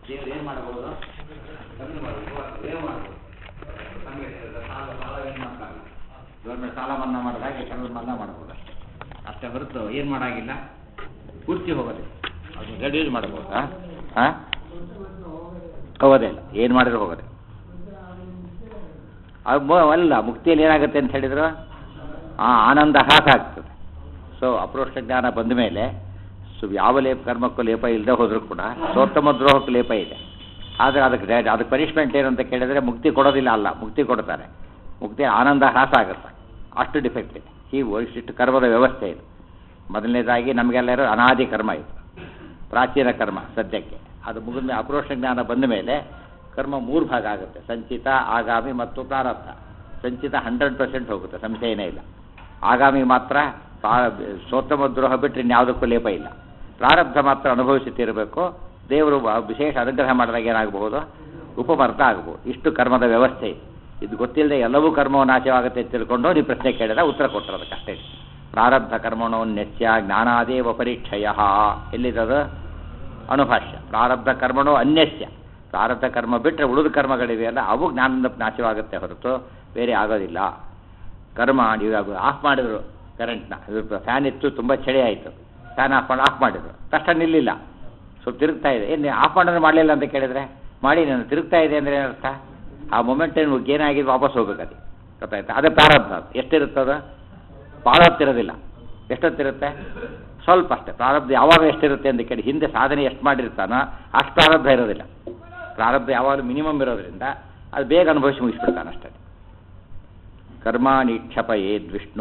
ದೇವ್ರು ಏನು ಮಾಡಬಹುದು ಕಮ್ಮಿ ಮಾಡಬಹುದು ಏನು ಮಾಡಬಹುದು ನಮಗೆ ಸಾಲ ಸಾಲ ಏನು ಮಾಡೋಕ್ಕಾಗಲ್ಲ ಗೌರ್ಮೆಂಟ್ ಸಾಲ ಮನ್ನಾ ಮಾಡಿದಾಗ ಕೆಲವು ಮನ್ನಾ ಮಾಡ್ಬೋದು ಅಷ್ಟೇ ಅಷ್ಟೇ ಹೊರತು ಏನು ಮಾಡಾಗಿಲ್ಲ ಪೂರ್ತಿ ಹೋಗೋದಿಲ್ಲ ಅದು ರೆಡ್ಯೂಸ್ ಮಾಡ್ಬೋದು ಹಾಂ ಹಾಂ ಹೋಗೋದೇ ಇಲ್ಲ ಏನು ಮಾಡಿದ್ರು ಹೋಗೋದೆ ಅದು ಮೊ- ಅಲ್ಲ ಮುಕ್ತಿಯಲ್ಲಿ ಏನಾಗುತ್ತೆ ಅಂತ ಹೇಳಿದ್ರು ಆ ಆನಂದ ಹ್ರಾಸ ಆಗ್ತದೆ ಸೊ ಅಪ್ರೋಷ್ಟ ಜ್ಞಾನ ಬಂದ ಮೇಲೆ ಸೊ ಯಾವ ಲೇಪ ಕರ್ಮಕ್ಕೂ ಲೇಪ ಇಲ್ಲದೆ ಹೋದರೂ ಕೂಡ ಸೋತ್ತಮ ದ್ರೋಹಕ್ಕೂ ಲೇಪ ಇದೆ ಆದರೆ ಅದಕ್ಕೆ ರೆ- ಅದಕ್ಕೆ ಪನಿಷ್ಮೆಂಟ್ ಏನು ಅಂತ ಕೇಳಿದರೆ ಮುಕ್ತಿ ಕೊಡೋದಿಲ್ಲ ಅಲ್ಲ ಮುಕ್ತಿ ಕೊಡ್ತಾರೆ ಮುಕ್ತಿ ಆನಂದ ಹ್ರಾಸ ಆಗುತ್ತೆ ಅಷ್ಟು ಡಿಫೆಕ್ಟ್ ಇದೆ ಹೀಗೆ ಇಷ್ಟು ಕರ್ಮದ ವ್ಯವಸ್ಥೆ ಇದು ಮೊದಲನೇದಾಗಿ ನಮಗೆಲ್ಲ ಇರೋ ಅನಾದಿ ಕರ್ಮ ಇದು ಪ್ರಾಚೀನ ಕರ್ಮ ಸದ್ಯಕ್ಕೆ ಅದು ಮುಗಿದ ಅಪ್ರೋಷ್ಟ ಜ್ಞಾನ ಬಂದ ಮೇಲೆ ಕರ್ಮ ಮೂರು ಭಾಗ ಆಗುತ್ತೆ ಸಂಚಿತ ಆಗಾಮಿ ಮತ್ತು ಪ್ರಾರಬ್ಧ ಸಂಚಿತ ಹಂಡ್ರೆಡ್ ಪರ್ಸೆಂಟ್ ಹೋಗುತ್ತೆ ಸಂಶಯನೇ ಇಲ್ಲ ಆಗಾಮಿ ಮಾತ್ರ ಪ್ರಾ- ಸೋತ್ತಮ ದ್ರೋಹ ಬಿಟ್ಟರೆ ಇನ್ಯಾವುದಕ್ಕೂ ಲೇಪ ಇಲ್ಲ ಪ್ರಾರಬ್ಧ ಮಾತ್ರ ಅನುಭವಿಸಿ ತೀರಬೇಕು ದೇವರು ಬ- ವಿಶೇಷ ಅನುಗ್ರಹ ಮಾಡಿದಾಗ ಏನಾಗಬಹುದು ಉಪಮರ್ಥ ಆಗಬಹುದು ಇಷ್ಟು ಕರ್ಮದ ವ್ಯವಸ್ಥೆ ಇದೆ ಇದು ಗೊತ್ತಿಲ್ಲದೆ ಎಲ್ಲವೂ ಕರ್ಮವು ನಾಶವಾಗುತ್ತೆ ಅಂತ ತಿಳ್ಕೊಂಡು ನೀವು ಪ್ರಶ್ನೆ ಕೇಳಿದ ಉತ್ತರ ಕೊಟ್ಟರು ಅದಕ್ಕಷ್ಟೇ ಪ್ರಾರಬ್ಧ ಕರ್ಮಣೋ ನೆಸ್ಯ ಜ್ಞಾನಾದೇವ ಪರೀಕ್ಷಯ ಎಲ್ಲಿದ್ದದು ಅನುಭಾಷ್ಯ ಪ್ರಾರಬ್ಧ ಕರ್ಮಣೋ ಅನ್ಯಸ್ಯ ಪ್ರಾರಬ್ಧ ಕರ್ಮ ಬಿಟ್ಟರೆ ಉಳಿದ ಕರ್ಮಗಳಿವೆಯಲ್ಲ ಅವು ಜ್ಞಾನದ ನಾಶವಾಗುತ್ತೆ ಹೊರತು ಬೇರೆ ಆಗೋದಿಲ್ಲ ಕರ್ಮ ಇವಾಗ ಆಫ್ ಮಾಡಿದ್ರು ಕರೆಂಟ್ನ ಫ್ಯಾನ್ ಇತ್ತು ತುಂಬ ಚಳಿ ಆಯಿತು ಫ್ಯಾನ್ ಆಫ್ ಮಾಡಿ ಆಫ್ ಮಾಡಿದ್ರು ತಕ್ಷಣ ನಿಲ್ಲಿಲ್ಲ ಸ್ವಲ್ಪ ತಿರುಗ್ತಾ ಇದೆ ಏನು ಆಫ್ ಮಾಡಿದ್ರೆ ಮಾಡಲಿಲ್ಲ ಅಂತ ಕೇಳಿದ್ರೆ ಮಾಡಿ ನಾನು ತಿರುಗ್ತಾ ಇದೆ ಅಂದರೆ ಏನರ್ಥ ಆ ಮೊಮೆಂಟ್ ಏನು ಏನಾಗಿದೆ ವಾಪಸ್ ಹೋಗ್ಬೇಕು ಅದು ಗೊತ್ತಾಯ್ತಾ ಅದೇ ಪ್ರಾರಬ್ಧ ಅದು ಎಷ್ಟಿರುತ್ತದ ಭಾಳ ಹೊತ್ತಿರೋದಿಲ್ಲ ಎಷ್ಟೊತ್ತಿರುತ್ತೆ ಸ್ವಲ್ಪ ಅಷ್ಟೇ ಪ್ರಾರಬ್ಧ ಯಾವಾಗ ಎಷ್ಟಿರುತ್ತೆ ಅಂತ ಕೇಳಿ ಹಿಂದೆ ಸಾಧನೆ ಎಷ್ಟು ಮಾಡಿರ್ತಾನೋ ಅಷ್ಟು ಪ್ರಾರಬ್ಧ ಇರೋದಿಲ್ಲ ಪ್ರಾರಬ್ಧ ಯಾವಾಗಲೂ ಮಿನಿಮಮ್ ಇರೋದ್ರಿಂದ ಅದು ಬೇಗ ಅನುಭವಿಸಿ ಮುಗಿಸ್ಬಿಡ್ತಾನೆ ಅಷ್ಟೇ ಕರ್ಮಾಣಿ ಕ್ಷಪಯೇದ್ ವಿಷ್ಣು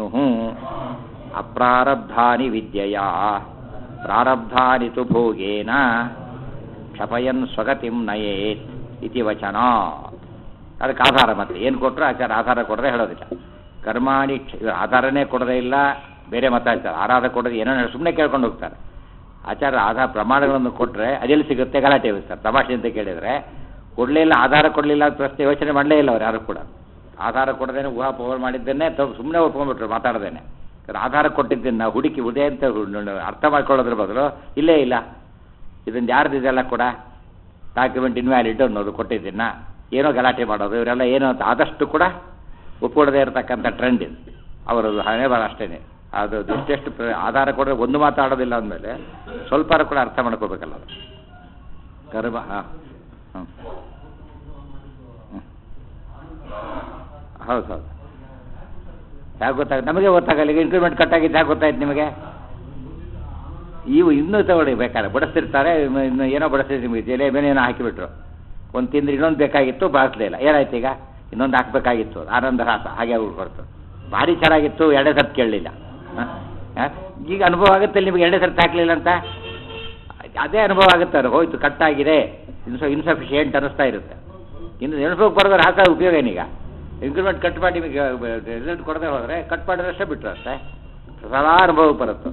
ಅಪ್ರಾರಬ್ಧಾನಿ ವಿದ್ಯೆಯ ಪ್ರಾರಬ್ಧಾನಿ ತು ಭೋಗೇನ ಕ್ಷಪಯನ್ ಸ್ವಗತಿಂ ನಯೇತ್ ಇತಿ ವಚನ ಅದಕ್ಕೆ ಆಧಾರ ಮತ್ತೆ ಏನು ಕೊಟ್ಟರು ಆಚಾರ ಆಧಾರ ಕೊಡದೆ ಹೇಳೋದಿಲ್ಲ ಕರ್ಮಾಣಿ ಕ್ಷ- ಇವ್ರು ಆಧಾರನೇ ಕೊಡದೇ ಇಲ್ಲ ಬೇರೆ ಮತ ಹೇಳ್ತಾರೆ ಆಧಾರ ಕೊಡೋದು ಏನೋ ಸುಮ್ಮನೆ ಕೇಳ್ಕೊಂಡು ಹೋಗ್ತಾರೆ ಆಚಾರ ಆಧಾರ ಪ್ರಮಾಣಗಳನ್ನು ಕೊಟ್ಟರೆ ಅದೆಲ್ಲಿ ಸಿಗುತ್ತೆ ಗಲಾಟೆ ಸರ್ ತಮಾಷೆ ಅಂತ ಕೇಳಿದರೆ ಕೊಡಲೇ ಇಲ್ಲ ಆಧಾರ ಕೊಡಲಿಲ್ಲ ಅಂತ ಪ್ರಶ್ನೆ ಯೋಚನೆ ಮಾಡಲೇ ಇಲ್ಲ ಅವ್ರು ಯಾರು ಕೂಡ ಆಧಾರ ಕೊಡದೇನೆ ಊಹಾಪೋಹ ಮಾಡಿದ್ದೇನೆ ಸುಮ್ಮನೆ ಒಪ್ಕೊಂಡ್ಬಿಟ್ರು ಮಾತಾಡದೇನೆ ಆಧಾರ ಕೊಟ್ಟಿದ್ದನ್ನು ಹುಡುಕಿ ಉದೇ ಅಂತ ಹು- ಅರ್ಥ ಮಾಡ್ಕೊಳ್ಳೋದ್ರ ಬದಲು ಇಲ್ಲೇ ಇಲ್ಲ ಇದನ್ನು ಯಾರ್ದು ಇದೆಲ್ಲ ಕೂಡ ಡಾಕ್ಯುಮೆಂಟ್ ಇನ್ವ್ಯಾಲಿಡ್ ಅನ್ನೋದು ಕೊಟ್ಟಿದ್ದನ್ನ ಏನೋ ಗಲಾಟೆ ಮಾಡೋದು ಇವರೆಲ್ಲ ಏನೋ ಅಂತ ಆದಷ್ಟು ಕೂಡ ಒಪ್ಕೊಡದೇ ಇರತಕ್ಕಂಥ ಟ್ರೆಂಡ್ ಇದು ಅವರದು ಹಣೆ ಬರ ಅಷ್ಟೇ ಅದು ಎಷ್ಟೆಷ್ಟು ಪ್ರ- ಆಧಾರ ಕೊಡದೆ ಒಂದು ಮಾತಾಡೋದಿಲ್ಲ ಅಂದಮೇಲೆ ಸ್ವಲ್ಪ ಕೂಡ ಅರ್ಥ ಮಾಡ್ಕೋಬೇಕಲ್ಲ ಅದು ಕರ್ಮ ಹಾಂ ಹ್ಞೂ ಹೌದು ಹೌದು ಯಾಕೆ ಗೊತ್ತಾಗ ನಮಗೆ ಗೊತ್ತಾಗಲ್ಲ ಈಗ ಇನ್ಕ್ರಿಮೆಂಟ್ ಕಟ್ಟಾಗಿದ್ದು ಯಾಕೆ ಗೊತ್ತಾಯ್ತು ನಿಮಗೆ ಇವು ಇನ್ನೂ ತಗೊಳ್ಳಿ ಬೇಕಾದ್ರೆ ಬಡಿಸ್ತಿರ್ತಾರೆ ಇನ್ನು ಇನ್ನು ಏನೋ ಬಡಿಸ್ತಿದ್ರು ನಿಮಗೆ ಜಲೆ ಮೇಲೆ ಏನೋ ಹಾಕಿಬಿಟ್ರು ಒಂದು ತಿಂದ್ರೆ ಇನ್ನೊಂದು ಬೇಕಾಗಿತ್ತು ಬಾಳಿಸ್ಲೇ ಇಲ್ಲ ಏನಾಯ್ತು ಈಗ ಇನ್ನೊಂದು ಹಾಕಬೇಕಾಗಿತ್ತು ಆನಂದ ರಾಸ ಹಾಗೆ ಉಳ್ಕೊಡ್ತು ಭಾರಿ ಚೆನ್ನಾಗಿತ್ತು ಎರಡೇ ಸರ್ತಿ ಕೇಳಲಿಲ್ಲ ಈಗ ಅನುಭವ ಆಗುತ್ತೆ ನಿಮಗೆ ಎರಡೇ ಸರ್ತಿ ಹಾಕಲಿಲ್ಲ ಅಂತ ಅದೇ ಅನುಭವ ಆಗುತ್ತೆ ಅವ್ರು ಹೋಯ್ತು ಕಟ್ಟಾಗಿದೆ ಇನ್ಸ ಇನ್ಸಫಿಷಿಯೆಂಟ್ ಅನ್ನಿಸ್ತಾ ಇರುತ್ತೆ ಇನ್ನು ನೆನಪೋಗಿ ಬರೋದ್ರೆ ಹಾಕ ಉಪಯೋಗ ಏನೀಗ ಇಂಕ್ರಿಮೆಂಟ್ ಕಟ್ ಮಾಡಿ ನಿಮಗೆ ರಿಸಲ್ಟ್ ಕೊಡದೆ ಹೋದರೆ ಕಟ್ ಮಾಡಿದ್ರಷ್ಟೇ ಬಿಟ್ಟರು ಅಷ್ಟೇ ಸದಾ ಅನುಭವಕ್ಕೆ ಬರುತ್ತೆ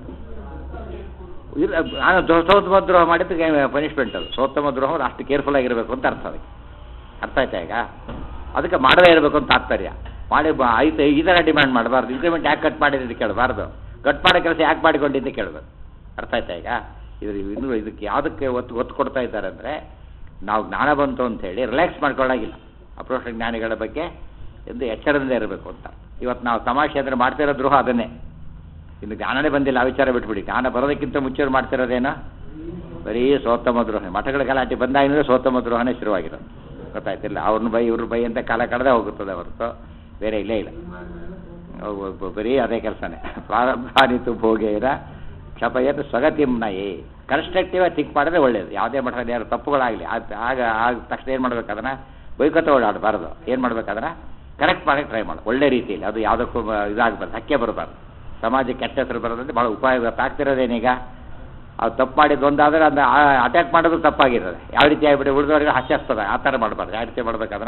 ಇಲ್ಲ ನಾನು ಸೋತ್ತಮ ದ್ರೋಹ ಮಾಡಿದ್ದಕ್ಕೆ ಪನಿಷ್ಮೆಂಟ್ ಅದು ಸೋತ್ತಮ ದ್ರೋಹ ಅದು ಅಷ್ಟು ಕೇರ್ಫುಲ್ ಆಗಿರಬೇಕು ಅಂತ ಅರ್ಥ ಅದಕ್ಕೆ ಅರ್ಥ ಆಯ್ತಾ ಈಗ ಅದಕ್ಕೆ ಮಾಡದೇ ಇರಬೇಕು ಅಂತ ತಾತ್ಪರ್ಯ ಮಾಡಿ ಬ- ಆಯ್ತು ಈ ಥರ ಡಿಮ್ಯಾಂಡ್ ಮಾಡಬಾರ್ದು ಇಂಕ್ರಿಮೆಂಟ್ ಯಾಕೆ ಕಟ್ ಮಾಡಿದ್ದು ಕೇಳಬಾರ್ದು ಕಟ್ ಮಾಡೋ ಕೆಲಸ ಯಾಕೆ ಮಾಡಿಕೊಂಡಿದ್ದು ಕೇಳಬೇಕು ಅರ್ಥ ಆಯ್ತಾ ಈಗ ಇದ್ರ ಇನ್ನು ಇದಕ್ಕೆ ಯಾವುದಕ್ಕೆ ಒತ್ತು ಒತ್ತು ಕೊಡ್ತಾ ಇದ್ದಾರೆ ಅಂದರೆ ನಾವು ಜ್ಞಾನ ಬಂತು ಅಂತ ಹೇಳಿ ರಿಲ್ಯಾಕ್ಸ್ ಮಾಡ್ಕೊಳ್ಳಾಗಿಲ್ಲ ಅಪ್ರೋಷ ಜ್ಞಾನಿಗಳ ಬಗ್ಗೆ ಎಂದು ಎಚ್ಚರದಿಂದ ಇರಬೇಕು ಅಂತ ಇವತ್ತು ನಾವು ತಮಾಷೆ ಅಂದರೆ ಮಾಡ್ತಿರೋ ದ್ರೋಹ ಅದನ್ನೇ ಇನ್ನು ಜ್ಞಾನನೇ ಬಂದಿಲ್ಲ ಆ ವಿಚಾರ ಬಿಟ್ಬಿಡಿ ಜ್ಞಾನ ಬರೋದಕ್ಕಿಂತ ಮುಂಚೆ ಮಾಡ್ತಿರೋದೇನೋ ಬರೀ ಸೋತ್ತಮ ದ್ರೋಹ ಮಠಗಳ ಗಲಾಟೆ ಬಂದಾಗಿದ್ರೆ ಸೋತ್ತಮ ದ್ರೋಹನೇ ಶುರುವಾಗಿರೋದು ಗೊತ್ತಾಯ್ತಿಲ್ಲ ಅವ್ರನ್ನ ಬೈ ಇವ್ರ ಬೈ ಅಂತ ಕಾಲ ಕಳೆದೇ ಹೋಗುತ್ತದೆ ಹೊರತು ಬೇರೆ ಇಲ್ಲೇ ಇಲ್ಲ ಅವು ಬ- ಬರೀ ಅದೇ ಕೆಲಸನೇ ಪ್ರಾರಂಭಾನಿತು ಭೋಗೇನ ಕ್ಷಪಯತ್ ಸ್ವಗತಿಂನಯೇ ಕನ್ಸ್ಟ್ರಕ್ಟಿವ್ ಥಿಂಕ್ ಮಾಡಿದ್ರೆ ಒಳ್ಳೇದು ಯಾವುದೇ ಮಠದಲ್ಲಿ ಯಾರು ತಪ್ಪುಗಳಾಗಲಿ ಆಗ ಆಗ ತಕ್ಷಣ ಏನು ಮಾಡ್ಬೇಕು ಅದನ್ನು ಬೈಕತ್ತ ಓಡಾಡಬಾರ್ದು ಏನು ಮಾಡ್ಬೇಕು ಅದನ್ನು ಕರೆಕ್ಟ್ ಮಾಡೋಕ್ಕೆ ಟ್ರೈ ಮಾಡು ಒಳ್ಳೆ ರೀತಿಯಲ್ಲಿ ಅದು ಯಾವುದಕ್ಕೂ ಬ- ಇದಾಗಬಾರ್ದು ಹಕ್ಕೆ ಬರಬಾರ್ದು ಸಮಾಜಕ್ಕೆ ಕೆಟ್ಟ ಹೆಸರು ಬರೋದಂದ್ರೆ ಭಾಳ ಉಪಯೋಗ ಆಗ್ತಿರೋದೇನೀಗ ಅದು ತಪ್ಪು ಮಾಡಿದ್ದು ಒಂದಾದರೆ ಅದನ್ನ ಅಟ್ಯಾಕ್ ಮಾಡೋದು ತಪ್ಪಾಗಿರ್ತದೆ ಯಾವ ರೀತಿ ಆಗಿಬಿಟ್ಟು ಉಳಿದವರಿಗೆ ಹಾಸ್ಯಾಸ್ಪದ ಆ ಥರ ಮಾಡಬಾರ್ದು ಯಾವ ರೀತಿ ಮಾಡ್ಬೇಕಾದ್ರೆ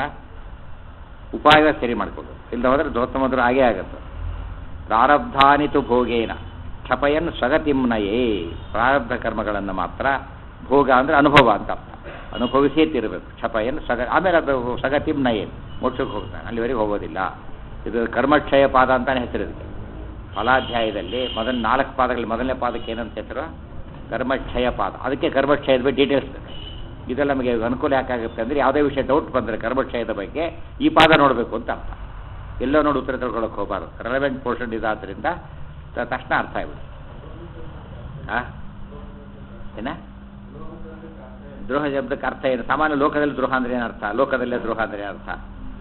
ಉಪಾಯ ಸರಿ ಮಾಡ್ಕೊಂಡು ಇಲ್ಲ ಹೋದರೆ ದೋತ್ತಮದ್ರು ಹಾಗೇ ಆಗುತ್ತೆ ಪ್ರಾರಬ್ಧಾನಿತು ಭೋಗೇನ ಕ್ಷಪಯನ್ ಸ್ವಗತಿಂನಯೇ ಪ್ರಾರಬ್ಧ ಕರ್ಮಗಳನ್ನು ಮಾತ್ರ ಭೋಗ ಅಂದರೆ ಅನುಭವ ಅಂತ ಅರ್ಥ ಅನುಭವಿಸೇ ತಿರಬೇಕು ಕ್ಷಪಯನ್ ಸಗ ಆಮೇಲೆ ಅದು ಸಗತಿಂನಯೇನ್ ಮೋಕ್ಷಕ್ಕೆ ಹೋಗ್ತಾನೆ ಅಲ್ಲಿವರೆಗೆ ಹೋಗೋದಿಲ್ಲ ಇದು ಕರ್ಮಕ್ಷಯ ಪಾದ ಅಂತಾನೆ ಹೆಸರು ಇದಕ್ಕೆ ಫಲಾಧ್ಯಾಯದಲ್ಲಿ ಮೊದಲ ನಾಲ್ಕು ಪಾದಗಳಲ್ಲಿ ಮೊದಲನೇ ಪಾದಕ್ಕೆ ಏನಂತ ಹೆಸರು ಕರ್ಮಕ್ಷಯ ಪಾದ ಅದಕ್ಕೆ ಕರ್ಮಕ್ಷಯದ ಬಗ್ಗೆ ಡೀಟೇಲ್ಸ್ ಇದೆಲ್ಲ ನಮಗೆ ಅನುಕೂಲ ಯಾಕಾಗುತ್ತೆ ಅಂದರೆ ಯಾವುದೇ ವಿಷಯ ಡೌಟ್ ಬಂದರೆ ಕರ್ಮಕ್ಷಯದ ಬಗ್ಗೆ ಈ ಪಾದ ನೋಡಬೇಕು ಅಂತ ಅರ್ಥ ಎಲ್ಲೋ ನೋಡಿ ಉತ್ತರ ತಿಳ್ಕೊಳ್ಳೋಕೆ ಹೋಗಬಾರ್ದು ರೆಲೆವೆಂಟ್ ಪೋರ್ಷನ್ ಇದಾದ್ರಿಂದ ತ- ತಕ್ಷಣ ಅರ್ಥ ಆಗ್ಬಿಡುತ್ತೆ ಆ ಏನ ದ್ರೋಹ ಶಬ್ದಕ್ಕೆ ಅರ್ಥ ಏನು ಸಾಮಾನ್ಯ ಲೋಕದಲ್ಲಿ ದ್ರೋಹ ಅಂದ್ರೆ ಏನು ಅರ್ಥ ಲೋಕದಲ್ಲೇ ದ್ರೋಹ ಅಂದ್ರೆ ಏನು ಅರ್ಥ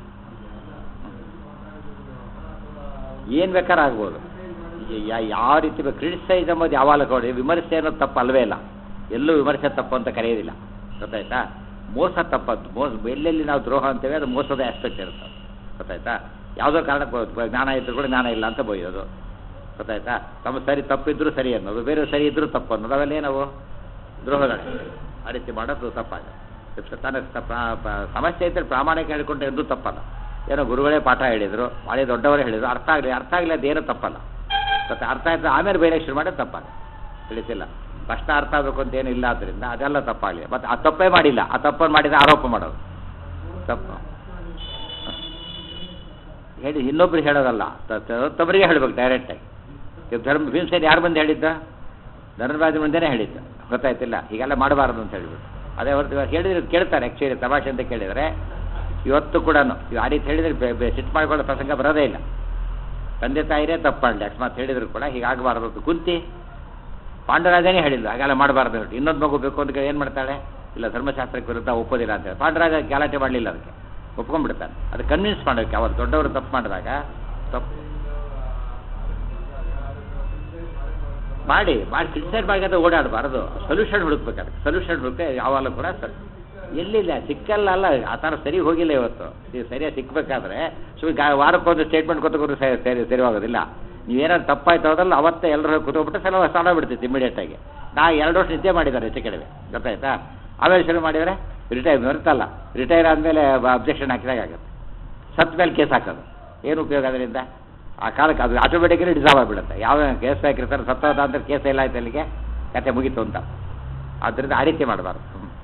ಏನು ಬೇಕಾದ್ರೆ ಆಗ್ಬೋದು ಈ ಯಾ- ಯಾವ ರೀತಿ ಕ್ರಿಟಿಸೈಸ್ ಎಂಬುದು ಯಾವಾಗ ಕೊಡಿ ವಿಮರ್ಶೆ ಅನ್ನೋದು ತಪ್ಪು ಅಲ್ವೇ ಇಲ್ಲ ಎಲ್ಲೂ ವಿಮರ್ಶೆ ತಪ್ಪು ಅಂತ ಕರೆಯೋದಿಲ್ಲ ಗೊತ್ತಾಯ್ತಾ ಮೋಸ ತಪ್ಪದ್ದು ಮೋಸ ಎಲ್ಲೆಲ್ಲಿ ನಾವು ದ್ರೋಹ ಅಂತೇವೆ ಅದು ಮೋಸದ ಆಸ್ಪೆಕ್ಟ್ ಇರುತ್ತೆ ಗೊತ್ತಾಯ್ತಾ ಯಾವುದೋ ಕಾರಣಕ್ಕೆ ಬ- ಜ್ಞಾನ ಇದ್ರೂ ಕೂಡ ಜ್ಞಾನ ಇಲ್ಲ ಅಂತ ಬೈಯೋದು ಗೊತ್ತಾಯ್ತಾ ತಮ್ಮ ಸರಿ ತಪ್ಪಿದ್ರು ಸರಿ ಅನ್ನೋದು ಬೇರೆ ಸರಿ ಇದ್ರೂ ತಪ್ಪು ಅನ್ನೋದು ಅವೆಲ್ಲ ಏನವು ದ್ರೋಹಗಳೇ ಆ ರೀತಿ ಮಾಡೋದು ತಪ್ಪಾಗ ತನ್ನ ಸ- ಪ್ರಾ- ಪ- ಸಮಸ್ಯೆ ಇದ್ದರೆ ಪ್ರಾಮಾಣಿಕ ಹೇಳ್ಕೊಂಡ್ರೆ ಎಂದೂ ತಪ್ಪಲ್ಲ ಏನೋ ಗುರುಗಳೇ ಪಾಠ ಹೇಳಿದರು ಭಾಳ ದೊಡ್ಡವರೇ ಹೇಳಿದ್ರು ಅರ್ಥ ಆಗಲಿ ಅರ್ಥ ಆಗಲಿ ಅದೇನು ತಪ್ಪಲ್ಲ ಮತ್ತೆ ಅರ್ಥ ಆಯ್ತು ಆಮೇಲೆ ಬೇರೆ ಶುರು ಮಾಡೋದು ತಪ್ಪಲ್ಲ ತಿಳಿತಿಲ್ಲ ಕಷ್ಟ ಅರ್ಥ ಆಗಬೇಕು ಅಂತ ಏನು ಇಲ್ಲ ಆದ್ದರಿಂದ ಅದೆಲ್ಲ ತಪ್ಪಾಗಲಿ ಮತ್ತು ಆ ತಪ್ಪೇ ಮಾಡಿಲ್ಲ ಆ ತಪ್ಪನ್ನು ಮಾಡಿದ ಆರೋಪ ಮಾಡೋದು ತಪ್ಪು ಹೇಳಿ ಇನ್ನೊಬ್ರಿಗೆ ಹೇಳೋದಲ್ಲ ತ- ತ- ತಮ್ಮರಿಗೆ ಹೇಳ್ಬೇಕು ಡೈರೆಕ್ಟಾಗಿ ಈಗ ಧರ್ಮ ಭೀಮಸೇನ್ ಯಾರು ಬಂದು ಹೇಳಿದ್ದ ಧರ್ಮರಾಜ ಮುಂದೆನೇ ಹೇಳಿದ್ದ ಗೊತ್ತಾಯ್ತಿಲ್ಲ ಹೀಗೆಲ್ಲ ಮಾಡಬಾರ್ದು ಅಂತ ಹೇಳಿಬಿಟ್ಟು ಅದೇ ಹೊರತು ಇವಾಗ ಹೇಳಿದ್ರೆ ಕೇಳ್ತಾರೆ ಆ್ಯಕ್ಚುಲಿ ತಮಾಷೆ ಅಂತ ಕೇಳಿದರೆ ಇವತ್ತು ಕೂಡ ಆ ರೀತಿ ಹೇಳಿದರೆ ಬೆ- ಬೆ- ಸಿಟ್ಟು ಮಾಡಿಕೊಳ್ಳೋ ಪ್ರಸಂಗ ಬರೋದೇ ಇಲ್ಲ ತಂದೆ ತಾಯಿರೇ ತಪ್ಪು ಮಾಡಲಿ ಅಕಸ್ಮಾತ್ ಹೇಳಿದ್ರು ಕೂಡ ಹೀಗಾಗಬಾರ್ದು ಅಂತ ಕುಂತಿ ಪಾಂಡರಾಜನೇ ಹೇಳಿಲ್ಲ ಹಾಗೆಲ್ಲ ಮಾಡಬಾರ್ದು ಹೇಳ್ಬಿಟ್ಟು ಇನ್ನೊಂದು ಮಗು ಬೇಕು ಅಂತ ಏನು ಮಾಡ್ತಾಳೆ ಇಲ್ಲ ಧರ್ಮಶಾಸ್ತ್ರಕ್ಕೆ ವಿರುದ್ಧ ಒಪ್ಪೋದಿಲ್ಲ ಅಂತ ಹೇಳಿ ಪಾಂಡರಾಜ ಗಲಾಟೆ ಮಾಡಲಿಲ್ಲ ಅದಕ್ಕೆ ಒಪ್ಕೊಂಡ್ಬಿಡ್ತಾನೆ ಅದು ಕನ್ವಿನ್ಸ್ ಮಾಡೋಕ್ಕೆ ಅವರು ದೊಡ್ಡವರು ತಪ್ಪು ಮಾಡಿದಾಗ ತಪ್ಪು ಮಾಡಿ ಮಾಡಿ ಕ್ರಿಟಿಸೈಡ್ ಮಾಡಿದ್ರೆ ಓಡಾಡಬಾರ್ದು ಸೊಲ್ಯೂಷನ್ ಹುಡುಕ್ಬೇಕಾದ್ರೆ ಸೊಲ್ಯೂಷನ್ ಹುಡುಕ್ತೆ ಯಾವಾಗಲೂ ಕೂಡ ಸರ್ ಎಲ್ಲಿಲ್ಲ ಸಿಕ್ಕಲ್ಲ ಅಲ್ಲ ಆ ಥರ ಸರಿ ಹೋಗಿಲ್ಲ ಇವತ್ತು ಇದು ಸರಿಯಾಗಿ ಸಿಕ್ಕಬೇಕಾದ್ರೆ ಸುಮ್ಮನೆ ಗಾ ವಾರಕ್ಕೊಂದು ಸ್ಟೇಟ್ಮೆಂಟ್ ಕೊತ್ತಕೊಂಡು ಸರಿ ಸರಿ ಸರಿ ಹೋಗೋದಿಲ್ಲ ನೀವೇನಾದ್ರು ತಪ್ಪಾಯ್ತು ಹೋದಲ್ಲ ಅವತ್ತೇ ಎಲ್ಲರೂ ಕೂತ್ಬಿಟ್ಟು ಸಲ ಸಾಲ ಬಿಡ್ತಿತ್ತು ಇಮಿಡಿಯೇಟಾಗಿ ನಾ ಎರಡು ವರ್ಷ ನಿದ್ದೆ ಮಾಡಿದ್ದಾರೆ ಹೆಚ್ಚು ಕಡಿಮೆ ಗೊತ್ತಾಯ್ತಾ ಆಮೇಲೆ ಶುರು ಮಾಡಿದರೆ ರಿಟೈರ್ ಬರುತ್ತಲ್ಲ ರಿಟೈರ್ ಆದಮೇಲೆ ಅಬ್ಜೆಕ್ಷನ್ ಹಾಕಿದಾಗ ಆಗುತ್ತೆ ಸತ್ ಮೇಲೆ ಕೇಸ್ ಹಾಕೋದು ಏನು ಉಪಯೋಗ ಅದರಿಂದ ಆ ಕಾಲಕ್ಕೆ ಅದು ಆಟೋಮೆಟಿಕಲಿ ಡಿಸಾಲ್ವ್ ಆಗಿಬಿಡುತ್ತೆ ಯಾವ ಕೇಸ್ ಹಾಕಿರ್ತಾರೆ ಸತ್ತೋದ ಅಂತ ಕೇಸ್ ಎಲ್ಲ ಆಯ್ತು ಅಲ್ಲಿಗೆ ಕತೆ ಮುಗೀತು ಅಂತ ಆದ್ದರಿಂದ ಆ ರೀತಿ ಮಾಡಬಾರ್ದು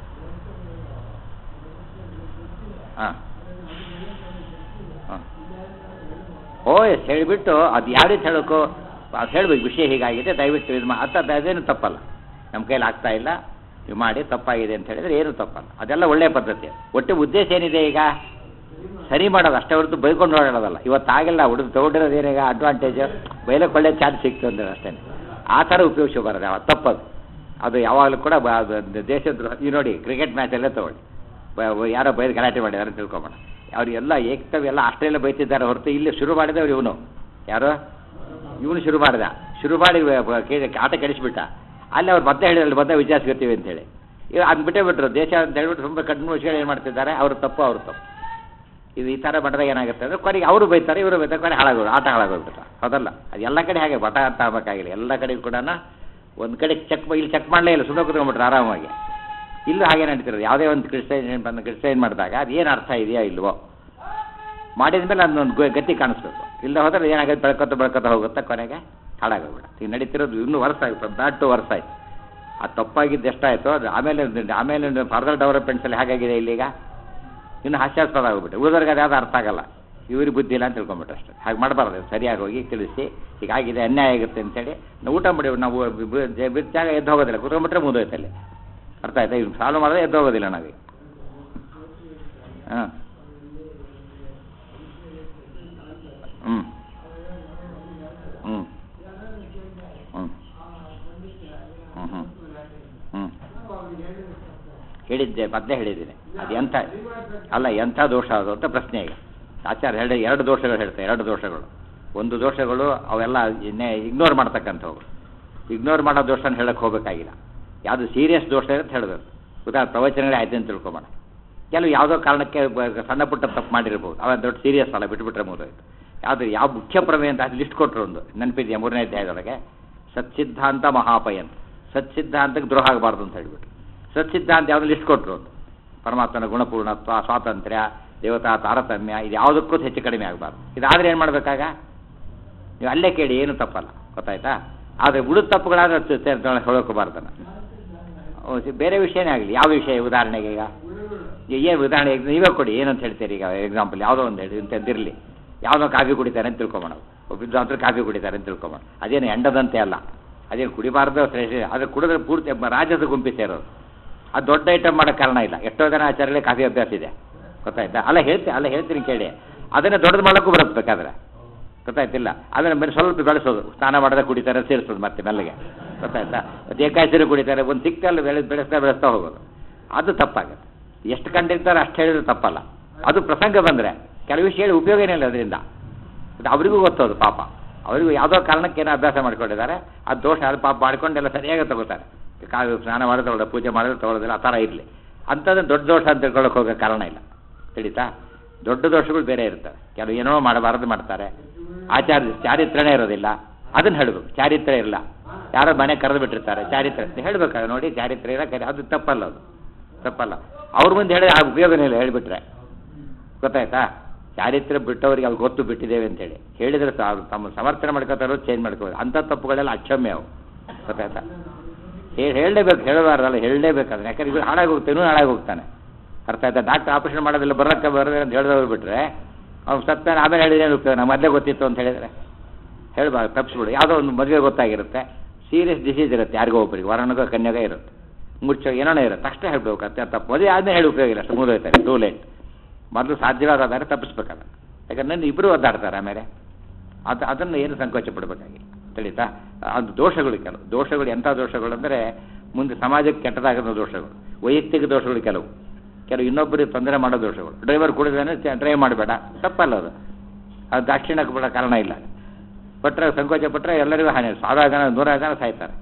ಹಾಂ ಹಾಂ ಓ ಎಸ್ ಹೇಳಿಬಿಟ್ಟು ಅದು ಯಾವ ರೀತಿ ಹೇಳೋಕ್ಕೋ ಅದು ಹೇಳ್ಬೇಕು ವಿಷಯ ಹೀಗಾಗಿದೆ ದಯವಿಟ್ಟು ಇದು ಮಾ ಅಂತ ಅದೇನು ತಪ್ಪಲ್ಲ ನಮ್ಮ ಕೈಲಿ ಆಗ್ತಾ ಇಲ್ಲ ನೀವು ಮಾಡಿ ತಪ್ಪಾಗಿದೆ ಅಂತ ಹೇಳಿದ್ರೆ ಏನು ತಪ್ಪಲ್ಲ ಅದೆಲ್ಲ ಒಳ್ಳೆಯ ಪದ್ಧತಿ ಒಟ್ಟು ಉದ್ದೇಶ ಏನಿದೆ ಈಗ ಸರಿ ಮಾಡೋದು ಅಷ್ಟೇ ಹೊರತು ಬೈಕೊಂಡು ಓಡಾಡೋದಲ್ಲ ಇವತ್ತು ಆಗಿಲ್ಲ ಹುಡುಗ ತಗೊಂಡಿರೋದು ಏನೀಗ ಅಡ್ವಾಂಟೇಜ್ ಬೈಲಕ್ಕೆ ಒಳ್ಳೆ ಚಾನ್ಸ್ ಸಿಕ್ತು ಅಂದ್ರೆ ಅಷ್ಟೇ ಆ ಥರ ಉಪಯೋಗಿಸಬಾರದು ಯಾವ ತಪ್ಪದು ಅದು ಯಾವಾಗಲೂ ಕೂಡ ಬ- ಅದು ದೇಶದ್ರೋಹ ಈ ನೋಡಿ ಕ್ರಿಕೆಟ್ ಮ್ಯಾಚಲ್ಲೇ ತಗೊಳ್ಳಿ ಬ- ಬ- ಯಾರೋ ಬೈದು ಗಲಾಟೆ ಮಾಡಿದ್ದಾರೆ ಅಂತ ತಿಳ್ಕೊಬೋಣ ಅವರಿಗೆಲ್ಲ ಏಕ್ತವ್ ಎಲ್ಲ ಆಸ್ಟ್ರೇಲಿಯಾ ಬೈತಿದ್ದಾರೆ ಹೊರತು ಇಲ್ಲಿ ಶುರು ಮಾಡಿದವ್ರು ಇವನು ಯಾರು ಇವನು ಶುರು ಮಾಡಿದ ಶುರು ಮಾಡಿ ಬ- ಬ- ಕೆ- ಆಟ ಕೆಡಿಸ್ಬಿಟ್ಟ ಅಲ್ಲಿ ಅವ್ರು ಮತ್ತೆ ಹೇಳಿದ್ರು ಮತ್ತೆ ವಿಚಾರಿಸ್ಕೊತೀವಿ ಅಂತೇಳಿ ಈಗ ಅದು ಬಿಟ್ಟೇ ಬಿಟ್ರು ದೇಶ ಅಂತ ಹೇಳ್ಬಿಟ್ಟು ತುಂಬ ಕಣ್ಣು ಮುಚ್ಚಿಗಳು ಏನು ಮಾಡ್ತಿದ್ದಾರೆ ಅವ್ರ ತಪ್ಪು ಅವ್ರ ತಪ್ಪು ಇದು ಈ ಥರ ಮಾಡಿದಾಗ ಏನಾಗುತ್ತೆ ಅಂದರೆ ಕೊನೆಗೆ ಅವರು ಬೈತಾರೆ ಇವರು ಬೈತಾರೆ ಕೊನೆ ಹಾಳಾಗೋದು ಆಟ ಹಾಳಾಗೋಗ್ಬಿಟ್ಟ ಹೌದಲ್ಲ ಅದು ಎಲ್ಲ ಕಡೆ ಹಾಗೆ ಬಟ ಅಂತ ಆಗಬೇಕಾಗಿಲ್ಲ ಎಲ್ಲ ಕಡೆ ಕೂಡ ಒಂದು ಕಡೆ ಚೆಕ್ ಇಲ್ಲಿ ಚೆಕ್ ಮಾಡಲೇ ಇಲ್ಲ ಸುಮ್ಮನೆ ಕೂತ್ಕೊಂಡ್ಬಿಟ್ರೆ ಆರಾಮಾಗಿ ಇಲ್ಲೂ ಹಾಗೆ ನಡೀತಿರೋದು ಯಾವುದೇ ಒಂದು ಕ್ರಿಟಿಸೈನ್ ಬಂದು ಕ್ರಿಟಿಸೈನ್ ಮಾಡಿದಾಗ ಅದು ಏನು ಅರ್ಥ ಇದೆಯಾ ಇಲ್ವೋ ಮಾಡಿದ ಮೇಲೆ ಅದನ್ನೊಂದು ಗೊ- ಗತಿ ಕಾಣಿಸ್ಬೇಕು ಇಲ್ಲ ಹೋದ್ರೆ ಏನಾಗುತ್ತೆ ಬೆಳ್ಕೊತ ಬೆಳ್ಕೊತ ಹೋಗುತ್ತೆ ಕೊನೆಗೆ ಹಾಳಾಗೋಗ್ಬಿಡ ಈಗ ನಡೀತಿರೋದು ಇನ್ನೂ ವರ್ಷ ಆಯ್ತು ನಾಟು ವರ್ಷ ಆಯ್ತು ಆ ತಪ್ಪಾಗಿದ್ದು ಎಷ್ಟಾಯಿತು ಅದು ಆಮೇಲೆ ಆಮೇಲೆ ಫರ್ದರ್ ಡೆವಲಪ್ಮೆಂಟ್ಸಲ್ಲಿ ಹೇಗಾಗಿದೆ ಇಲ್ಲೀಗ ಇನ್ನು ಹಾಸ್ಯಾಸ್ಪದ ಆಗಿಬಿಟ್ಟು ಉಳಿದವ್ರಿಗೆ ಅದು ಯಾವ್ದು ಅರ್ಥ ಆಗಲ್ಲ ಇವ್ರಿಗೆ ಬುದ್ಧಿ ಇಲ್ಲ ಅಂತ ತಿಳ್ಕೊಂಬಿಟ್ರೆ ಅಷ್ಟೇ ಹಾಗೆ ಮಾಡಬಾರ್ದು ಸರಿಯಾಗಿ ಹೋಗಿ ತಿಳಿಸಿ ಹೀಗಾಗಿದೆ ಅನ್ಯಾಯ ಆಗುತ್ತೆ ಅಂತೇಳಿ ನಾವು ಊಟ ಮಾಡಿ ನಾವು ಬಿಟ್ಟಾಗ ಎದ್ದು ಹೋಗೋದಿಲ್ಲ ಕೂತ್ಕೊಂಡ್ಬಿಟ್ರೆ ಮುಗಿದೋಯ್ತು ಅಲ್ಲಿ ಅರ್ಥ ಆಯ್ತಾ ಇವ್ನು ಸಾಲ್ವ್ ಮಾಡಿದ್ರೆ ಎದ್ದು ಹೋಗೋದಿಲ್ಲ ನಾವೀಗ ಹಾಂ ಹ್ಞೂ ಹ್ಞೂ ಹ್ಞೂ ಹ್ಞೂ ಹ್ಞೂ ಹ್ಞೂ ಹೇಳಿದ್ದೆ ಮೊದಲೇ ಹೇಳಿದ್ದೀನಿ ಅದು ಎಂಥ ಅಲ್ಲ ಎಂಥ ದೋಷ ಅದು ಅಂತ ಪ್ರಶ್ನೆ ಈಗ ಆಚಾರ್ಯ ಹೇಳಿ ಎರಡು ದೋಷಗಳು ಹೇಳ್ತಾರೆ ಎರಡು ದೋಷಗಳು ಒಂದು ದೋಷಗಳು ಅವೆಲ್ಲ ಇನ್ನೇ ಇಗ್ನೋರ್ ಮಾಡ್ತಕ್ಕಂಥವು ಇಗ್ನೋರ್ ಮಾಡೋ ದೋಷನ ಹೇಳಕ್ಕೆ ಹೋಗಬೇಕಾಗಿಲ್ಲ ಯಾವುದು ಸೀರಿಯಸ್ ದೋಷ ಅಂತ ಹೇಳಬೇಕು ಉದಾಹರಣೆ ಪ್ರವಚನಗಳೇ ಆಯ್ತು ಅಂತ ತಿಳ್ಕೊಬೋಣ ಕೆಲವು ಯಾವುದೋ ಕಾರಣಕ್ಕೆ ಬ- ಸಣ್ಣ ಪುಟ್ಟ ತಪ್ಪು ಮಾಡಿರ್ಬೋದು ಅವ ದೊಡ್ಡ ಸೀರಿಯಸ್ ಅಲ್ಲ ಬಿಟ್ಬಿಟ್ರೆ ಮುಗಿದೋಯ್ತು ಯಾವುದು ಯಾವ ಮುಖ್ಯ ಪ್ರಮೇಯ ಅಂತ ಲಿಸ್ಟ್ ಕೊಟ್ಟರು ಒಂದು ನೆನಪಿದೆಯಾ ಮೂರನೇ ಅಧ್ಯಾಯದೊಳಗೆ ಸತ್ಸಿದ್ಧಾಂತ ಮಹಾಪಯನ್ ಸತ್ಸಿದ್ಧಾಂತಕ್ಕೆ ದ್ರೋಹ ಆಗಬಾರ್ದು ಅಂತ ಹೇಳ್ಬಿಟ್ಟು ಸತ್ಸಿದ್ಧಾಂತ ಯಾವುದು ಲಿಸ್ಟ್ ಕೊಟ್ಟರು ಒಂದು ಪರಮಾತ್ಮನ ಗುಣಪೂರ್ಣತ್ವ ಸ್ವಾತಂತ್ರ್ಯ ದೇವತಾ ತಾರತಮ್ಯ ಇದು ಯಾವುದಕ್ಕೂ ಹೆಚ್ಚು ಕಡಿಮೆ ಆಗಬಾರ್ದು ಇದಾದ್ರೆ ಏನು ಮಾಡಬೇಕಾಗ ನೀವು ಅಲ್ಲೇ ಕೇಳಿ ಏನು ತಪ್ಪಲ್ಲ ಗೊತ್ತಾಯ್ತಾ ಆದರೆ ಉಳಿದ ತಪ್ಪುಗಳಾದ್ರೆ ಹೇಳೋಕೋಬಾರ್ದನ್ನ ಬೇರೆ ವಿಷಯನೇ ಆಗಲಿ ಯಾವ ವಿಷಯ ಉದಾಹರಣೆಗೆ ಈಗ ಏನು ಉದಾಹರಣೆ ಈಗ ನೀವೇ ಕೊಡಿ ಏನಂತ ಹೇಳ್ತೀರಿ ಈಗ ಎಕ್ಸಾಂಪಲ್ ಯಾವುದೋ ಒಂದು ಹೇಳಿ ಇಂಥದ್ದಿರಲಿ ಯಾವುದೋ ಕಾಫಿ ಕುಡಿತಾರೆ ಅಂತ ತಿಳ್ಕೊಬೋಣ ವಿದ್ವಾಂಸರು ಕಾಫಿ ಕುಡಿತಾರೆ ಅಂತ ತಿಳ್ಕೊಬೋಣ ಅದೇನು ಎಂಡದಂತೆ ಅಲ್ಲ ಅದೇನು ಕುಡಿಬಾರ್ದು ಶ್ರೇಷ್ಠ ಅದು ಕುಡಿದ್ರೆ ಪೂರ್ತಿ ರಾಜ್ಯದ ಗುಂಪಿ ಸೇರೋದು ಅದು ದೊಡ್ಡ ಐಟಮ್ ಮಾಡೋಕ್ಕೆ ಕಾರಣ ಇಲ್ಲ ಎಷ್ಟೋ ಜನ ಆಚಾರ್ಯಗಳಿಗೆ ಕಾಫಿ ಅಭ್ಯಾಸ ಇದೆ ಗೊತ್ತಾಯ್ತಾ ಅಲ್ಲ ಹೇಳ್ತೀನಿ ಅಲ್ಲ ಹೇಳ್ತೀನಿ ಕೇಳಿ ಅದನ್ನೇ ದೊಡ್ಡದು ಮಾಡೋಕ್ಕೂ ಬರುತ್ತೆ ಬೇಕಾದ್ರೆ ಗೊತ್ತಾಯ್ತಿಲ್ಲ ಆಮೇಲೆ ಮೇಲೆ ಸ್ವಲ್ಪ ಬೆಳೆಸೋದು ಸ್ನಾನ ಮಾಡದೆ ಕುಡಿತಾರೆ ಸೇರಿಸೋದು ಮತ್ತೆ ಮೆಲ್ಲಗೆ ಗೊತ್ತಾಯ್ತಾ ಮತ್ತೆ ಏಕಾಸಿರು ಕುಡಿತಾರೆ ಒಂದು ಸಿಕ್ಕಲ್ಲಿ ಬೆಳೆ ಬೆಳೆಸ್ತಾ ಬೆಳೆಸ್ತಾ ಹೋಗೋದು ಅದು ತಪ್ಪಾಗುತ್ತೆ ಎಷ್ಟು ಕಂಡಿರ್ತಾರೆ ಅಷ್ಟು ಹೇಳಿದ್ರೆ ತಪ್ಪಲ್ಲ ಅದು ಪ್ರಸಂಗ ಬಂದರೆ ಕೆಲವು ವಿಷಯ ಹೇಳಿ ಉಪಯೋಗ ಏನಿಲ್ಲ ಅದರಿಂದ ಅದು ಅವರಿಗೂ ಗೊತ್ತೋದು ಪಾಪ ಅವರಿಗೂ ಯಾವುದೋ ಕಾರಣಕ್ಕೆ ಏನೋ ಅಭ್ಯಾಸ ಮಾಡ್ಕೊಂಡಿದ್ದಾರೆ ಅದು ದೋಷ ಅದು ಪಾಪ ಮಾಡ್ಕೊಂಡೆಲ್ಲ ಸರಿಯಾಗಿ ತಗೋತಾರೆ ಕಾಲು ಸ್ನಾನ ಮಾಡೋದು ತಗೊಳ್ಳೋದು ಪೂಜೆ ಮಾಡೋದು ತಗೊಳ್ಳೋದಿಲ್ಲ ಆ ಥರ ಇರಲಿ ಅಂಥದ್ದು ದೊಡ್ಡ ದೋಷ ಅಂತ ತಿಳ್ಕೊಳ್ಳೋಕೆ ಹೋಗೋ ಕಾರಣ ಇಲ್ಲ ತಿಳಿತಾ ದೊಡ್ಡ ದೋಷಗಳು ಬೇರೆ ಇರ್ತವೆ ಕೆಲವು ಏನೋ ಮಾಡಬಾರದು ಮಾಡ್ತಾರೆ ಆಚಾರ ಚಾರಿತ್ರನೇ ಇರೋದಿಲ್ಲ ಅದನ್ನ ಹೇಳಬೇಕು ಚಾರಿತ್ರ ಇಲ್ಲ ಯಾರೋ ಮನೆ ಕರೆದು ಬಿಟ್ಟಿರ್ತಾರೆ ಚಾರಿತ್ರ ಅಂತ ಹೇಳ್ಬೇಕಾದ್ರೆ ನೋಡಿ ಚಾರಿತ್ರ ಇಲ್ಲ ಕರೆ ಅದು ತಪ್ಪಲ್ಲ ಅದು ತಪ್ಪಲ್ಲ ಅವ್ರ ಮುಂದೆ ಹೇಳಿದ್ರೆ ಆ ಉಪಯೋಗನೇ ಇಲ್ಲ ಹೇಳಿಬಿಟ್ರೆ ಗೊತ್ತಾಯ್ತಾ ಚಾರಿತ್ರ ಬಿಟ್ಟವರಿಗೆ ಅವ್ರು ಗೊತ್ತು ಬಿಟ್ಟಿದ್ದೇವೆ ಅಂತೇಳಿ ಹೇಳಿದ್ರೆ ಸಾ- ಅವ್ರು ತಮ್ಮ ಸಮರ್ಥನೆ ಮಾಡ್ಕೋತಾರೋ ಚೇಂಜ್ ಮಾಡ್ಕೋಬೋದು ಅಂಥ ತಪ್ಪುಗಳೆಲ್ಲ ಅಕ್ಷಮ್ಯ ಅವು ಗೊತ್ತಾಯ್ತಾ ಹೇಳಿ ಹೇಳಲೇಬೇಕು ಹೇಳಬಾರ್ದಲ್ಲ ಹೇಳಲೇಬೇಕಾದ್ರೆ ಯಾಕಂದ್ರೆ ಇವ್ರು ಹಾಳಾಗಿ ಹೋಗ್ತಾನೆ ಇವನು ಹಾಳಾಗಿ ಹೋಗ್ತಾನೆ ಅರ್ಥ ಆಯ್ತಾ ಡಾಕ್ಟರ್ ಆಪರೇಷನ್ ಮಾಡೋದಿಲ್ಲ ಬರೋಕ್ಕೆ ಬರೋದೇ ಅಂತ ಹೇಳಿದವ್ರು ಬಿಟ್ರೆ ಅವ್ನು ಸತ್ತಾನೆ ಆಮೇಲೆ ಹೇಳಿದ್ರೆ ಏನು ಉಪಯೋಗ ನಮ್ಮ ಮೊದಲೇ ಗೊತ್ತಿತ್ತು ಅಂತ ಹೇಳಿದ್ರೆ ಹೇಳ್ಬಾರ್ದು ತಪ್ಪಿಸ್ಬಿಡು ಯಾವುದೋ ಒಂದು ಮದುವೆ ಗೊತ್ತಾಗಿರುತ್ತೆ ಸೀರಿಯಸ್ ಡಿಸೀಸ್ ಇರುತ್ತೆ ಯಾರಿಗೋ ಒಬ್ಬರಿಗೆ ವರಣಗೋ ಕನ್ಯಾಗ ಇರುತ್ತೆ ಮುಚ್ಚೋ ಏನೋ ಇರುತ್ತೆ ಅಷ್ಟೇ ಹೇಳ್ಬೇಕು ಅತ್ತೆ ತಪ್ಪು ಮದುವೆ ಆದ್ಮೇಲೆ ಹೇಳಿ ಉಪಯೋಗ ಇಲ್ಲ ಅಷ್ಟು ಮುಗಿದೋಯ್ತಾರೆ ಟೂ ಲೇಟ್ ಮೊದಲು ಸಾಧ್ಯವಾದಾದ್ರೆ ತಪ್ಪಿಸ್ಬೇಕಲ್ಲ ಯಾಕಂದ್ರೆ ಇಬ್ಬರು ಒದ್ದಾಡ್ತಾರೆ ಆಮೇಲೆ ಅದು ಅದನ್ನು ಏನು ಸಂಕೋಚ ಪಡಬೇಕಾಗಿಲ್ಲ ತಿಳಿತಾ ಅದು ದೋಷಗಳು ಕೆಲವು ದೋಷಗಳು ಎಂಥ ದೋಷಗಳು ಅಂದರೆ ಮುಂದೆ ಸಮಾಜಕ್ಕೆ ಕೆಟ್ಟದಾಗದ ದೋಷಗಳು ವೈಯಕ್ತಿಕ ದೋಷಗಳು ಕೆಲವು ಕೆಲವು ಇನ್ನೊಬ್ಬರಿಗೆ ತೊಂದರೆ ಮಾಡೋ ದೋಷಗಳು ಡ್ರೈವರ್ ಕುಡಿದ್ರೆ ಡ್ರೈವ್ ಮಾಡಬೇಡ ತಪ್ಪಲ್ಲ ಅದು ಅದು ದಾಕ್ಷಿಣ್ಯಕ್ಕೆ ಬಿಡೋ ಕಾರಣ ಇಲ್ಲ ಪಟ್ಟರೆ ಸಂಕೋಚ ಪಟ್ಟರೆ ಎಲ್ಲರಿಗೂ ಹಾನಿ ಸಾವಿರ ಜನ ನೂರಾರು ಜನ ಸಾಯ್ತಾರೆ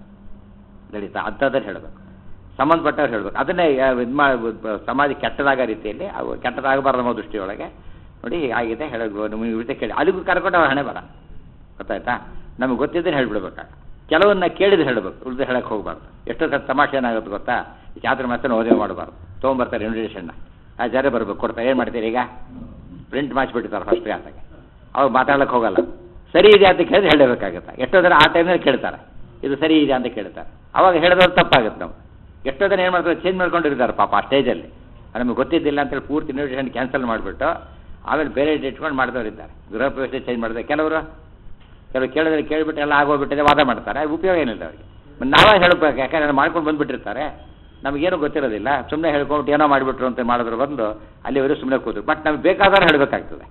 ನಡೀತಾ ಅಂಥದ್ದನ್ನು ಹೇಳಬೇಕು ಸಂಬಂಧಪಟ್ಟವ್ರು ಹೇಳಬೇಕು ಅದನ್ನೇ ಇದು ಮಾ ಸಮಾಜ ಕೆಟ್ಟದಾಗ ರೀತಿಯಲ್ಲಿ ಅವು ಕೆಟ್ಟದಾಗಬಾರ್ದು ಅನ್ನೋ ದೃಷ್ಟಿಯೊಳಗೆ ನೋಡಿ ಹೀಗಾಗಿದೆ ಹೇಳಬೇಕು ನಿಮಗೆ ವಿಷಯ ಕೇಳಿ ಅಲ್ಲಿಗೂ ಕರ್ಕೊಂಡು ಅವ್ರ ಹಣೆ ಬರ ಗೊತ್ತಾಯ್ತಾ ನಮಗೆ ಗೊತ್ತಿದ್ದರೆ ಹೇಳ್ಬಿಡ್ಬೇಕಾಗ ಕೆಲವನ್ನ ಕೇಳಿದ್ರೆ ಹೇಳಬೇಕು ಉಳಿದು ಹೇಳಕ್ಕೆ ಹೋಗಬಾರ್ದು ಎಷ್ಟೋ ಸಲ ತಮಾಷೆ ಏನಾಗುತ್ತೆ ಗೊತ್ತಾ ಈ ಜಾತ್ರೆ ಮಾತ್ರ ಓದೇ ಮಾಡಬಾರ್ದು ತೊಗೊಂಬರ್ತಾರೆ ಇನ್ವಿಟೇಷನ್ನ ಆ ಜಾರಿ ಬರ್ಬೇಕು ಕೊಡ್ತಾರೆ ಏನು ಮಾಡ್ತೀರಿ ಈಗ ಪ್ರಿಂಟ್ ಮಾಡಿಸ್ಬಿಟ್ಟಿರ್ತಾರೆ ಫಸ್ಟ್ ಕ್ಲಾಸಾಗೆ ಅವ್ರು ಮಾತಾಡಕ್ಕೆ ಹೋಗಲ್ಲ ಸರಿ ಇದೆ ಅಂತ ಕೇಳಿದ್ರೆ ಹೇಳಬೇಕಾಗುತ್ತೆ ಎಷ್ಟೋ ಜನ ಆ ಟೈಮ್ನಲ್ಲಿ ಕೇಳ್ತಾರೆ ಇದು ಸರಿ ಇದೆ ಅಂತ ಕೇಳ್ತಾರೆ ಅವಾಗ ಹೇಳಿದವ್ರು ತಪ್ಪಾಗುತ್ತೆ ನಾವು ಎಷ್ಟೋ ಜನ ಏನು ಮಾಡ್ತಾರೆ ಚೇಂಜ್ ಮಾಡ್ಕೊಂಡಿರ್ತಾರೆ ಪಾಪ ಆ ಸ್ಟೇಜಲ್ಲಿ ನಮಗೆ ಗೊತ್ತಿದ್ದಿಲ್ಲ ಅಂತೇಳಿ ಪೂರ್ತಿ ಇನ್ವಿಟೇಷನ್ ಕ್ಯಾನ್ಸಲ್ ಮಾಡಿಬಿಟ್ಟು ಆಮೇಲೆ ಬೇರೆ ಡೇಟ್ ಇಟ್ಕೊಂಡು ಮಾಡಿದವರಿದ್ದಾರೆ ಗೃಹ ಪ್ರವೇಶ ಚೇಂಜ್ ಮಾಡಿದ್ರೆ ಕೆಲವರು ಕೆಲವು ಕೇಳಿದ್ರೆ ಕೇಳಿಬಿಟ್ಟು ಎಲ್ಲ ಆಗೋಗ್ಬಿಟ್ಟಿದೆ ವಾದ ಮಾಡ್ತಾರೆ ಅದು ಉಪಯೋಗ ಏನಿಲ್ಲ ಅವರಿಗೆ ಮತ್ತೆ ನಾವೇ ಹೇಳ್ಬೇಕು ಯಾಕಂದ್ರೆ ಮಾಡ್ಕೊಂಡು ಬಂದುಬಿಟ್ಟಿರ್ತಾರೆ ನಮಗೇನು ಗೊತ್ತಿರೋದಿಲ್ಲ ಸುಮ್ಮನೆ ಹೇಳ್ಕೊಂಡು ಏನೋ ಮಾಡಿಬಿಟ್ರು ಅಂತ ಮಾಡಿದ್ರು ಬಂದು ಅಲ್ಲಿವರೆಗೂ ಸುಮ್ಮನೆ ಕೂತು ಬಟ್ ನಮ್ಗೆ ಬೇಕಾದ್ರೆ ಹೇಳಬೇಕಾಗ್ತದೆ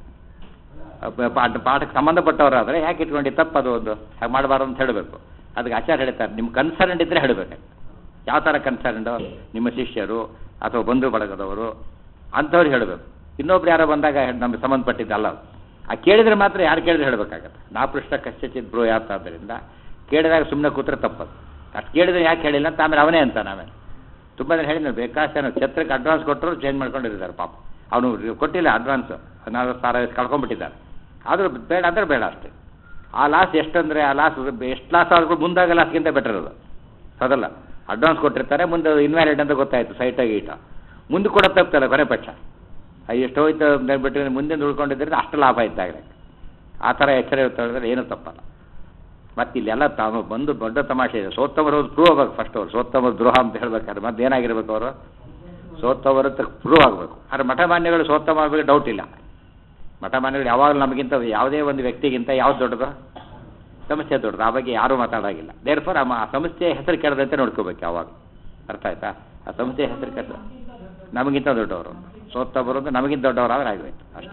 ಅಪ್ಪ- ಪಾಠ ಪಾಠಕ್ಕೆ ಸಂಬಂಧಪಟ್ಟವರಾದರೆ ಯಾಕೆ ಇಟ್ಕೊಂಡು ತಪ್ಪದು ಒಂದು ಹಾಗೆ ಮಾಡಬಾರ್ದು ಅಂತ ಹೇಳಬೇಕು ಅದಕ್ಕೆ ಆಚಾರ್ಯ ಹೇಳ್ತಾರೆ ನಿಮ್ಮ ಕನ್ಸರ್ನ್ ಇದ್ದರೆ ಹೇಳಬೇಕು ಯಾವ ಥರ ಕನ್ಸರ್ನ್ಡು ನಿಮ್ಮ ಶಿಷ್ಯರು ಅಥವಾ ಬಂಧು ಬಳಗದವರು ಅಂಥವ್ರು ಹೇಳಬೇಕು ಇನ್ನೊಬ್ರು ಯಾರೋ ಬಂದಾಗ ನಮಗೆ ಸಂಬಂಧಪಟ್ಟಿದ್ದಲ್ಲ ಅದು. ಆ ಕೇಳಿದ್ರೆ ಮಾತ್ರ ಯಾರು ಕೇಳಿದ್ರೆ ಹೇಳಬೇಕಾಗತ್ತೆ ನಾ ಪೃಷ್ಠ ಕಶ್ಚಿತ್ ಬ್ರೋ ಯಾತ ಆದ್ದರಿಂದ ಕೇಳಿದಾಗ ಸುಮ್ಮನೆ ಕೂತ್ರೆ ತಪ್ಪದು ಅಷ್ಟು ಕೇಳಿದ್ರೆ ಯಾಕೆ ಹೇಳಿಲ್ಲ ಅಂತ ಆಮೇಲೆ ಅವನೇ ಅಂತ ಆಮೇಲೆ ತುಂಬ ಜನ ಹೇಳಿದ್ರು ಬೇಕಾಷ್ಟು ಜನ ಛತ್ರಕ್ಕೆ ಅಡ್ವಾನ್ಸ್ ಕೊಟ್ಟರು ಚೇಂಜ್ ಮಾಡ್ಕೊಂಡಿದ್ದಾರೆ ಪಾಪ ಅವನು ಕೊಟ್ಟಿಲ್ಲ ಅಡ್ವಾನ್ಸ್ ಹದಿನಾರು ಸಾವಿರ ಕಳ್ಕೊಂಡ್ಬಿಟ್ಟಿದ್ದಾರೆ ಆದರೂ ಬೇಡ ಅಂದ್ರೆ ಬೇಡ ಅಷ್ಟೇ ಆ ಲಾಸ್ ಎಷ್ಟಂದರೆ ಆ ಲಾಸ್ ಎಷ್ಟು ಲಾಸ್ ಆದ್ರೂ ಮುಂದಾಗ ಲಾಸ್ಗಿಂತ ಬೆಟರ್ ಅದು ಅದಲ್ಲ ಅಡ್ವಾನ್ಸ್ ಕೊಟ್ಟಿರ್ತಾರೆ ಮುಂದೆ ಇನ್ವ್ಯಾಲಿಡ್ ಅಂತ ಗೊತ್ತಾಯಿತು ಸೈಟ ಗೀಟ ಮುಂದೆ ಕೂಡ ತಪ್ತಲ್ಲ ಕೊನೆ ಪಕ್ಷ ಅದು ಎಷ್ಟು ಹೋಯ್ತು ಬಿಟ್ಟು ಮುಂದೆ ಉಳ್ಕೊಂಡಿದ್ರೆ ಅಷ್ಟು ಲಾಭ ಇದ್ದಾಗಲೇ ಆ ಥರ ಎಚ್ಚರ ಹೇಳಿದ್ರೆ ಏನೂ ತಪ್ಪಲ್ಲ ಮತ್ತೆ ಇಲ್ಲೆಲ್ಲ ತಾವು ಬಂದು ದೊಡ್ಡ ತಮಾಷೆ ಇದೆ ಸೋತ್ತವರು ಪ್ರೂವ್ ಆಗ್ಬೇಕು ಫಸ್ಟ್ ಅವರು ಸೋತ್ತವರು ದ್ರೋಹ ಅಂತ ಹೇಳ್ಬೇಕಾದ್ರೆ ಮತ್ತೆ ಏನಾಗಿರ್ಬೇಕು ಅವರು ಸೋತ್ತವರು ಪ್ರೂವ್ ಆಗಬೇಕು ಆದರೆ ಮಠಮಾನ್ಯಗಳು ಸೋತ್ತಮ ಆಗಬೇಕು ಡೌಟ್ ಇಲ್ಲ ಮಠಮಾನ್ಯಗಳು ಯಾವಾಗಲೂ ನಮಗಿಂತ ಯಾವುದೇ ಒಂದು ವ್ಯಕ್ತಿಗಿಂತ ಯಾವ್ದು ದೊಡ್ಡದು ಸಮಸ್ಯೆ ದೊಡ್ಡದು ಆ ಬಗ್ಗೆ ಯಾರೂ ಮಾತಾಡೋಗಿಲ್ಲ ದೇರ್ ಫಾರ್ ಆ ಸಂಸ್ಥೆಯ ಹೆಸರು ಕೆಡದಂತೆ ನೋಡ್ಕೋಬೇಕು ಯಾವಾಗ ಅರ್ಥ ಆಯ್ತಾ ಆ ಸಂಸ್ಥೆಯ ಹೆಸರು ಕೆಟ್ಟ ನಮಗಿಂತ ದೊಡ್ಡವರು ಸೋತ್ತವರು ಅಂದ್ರೆ ನಮಗಿಂತ ದೊಡ್ಡವರಾದ್ರೆ ಆಗಬೇಕು ಅಷ್ಟೇ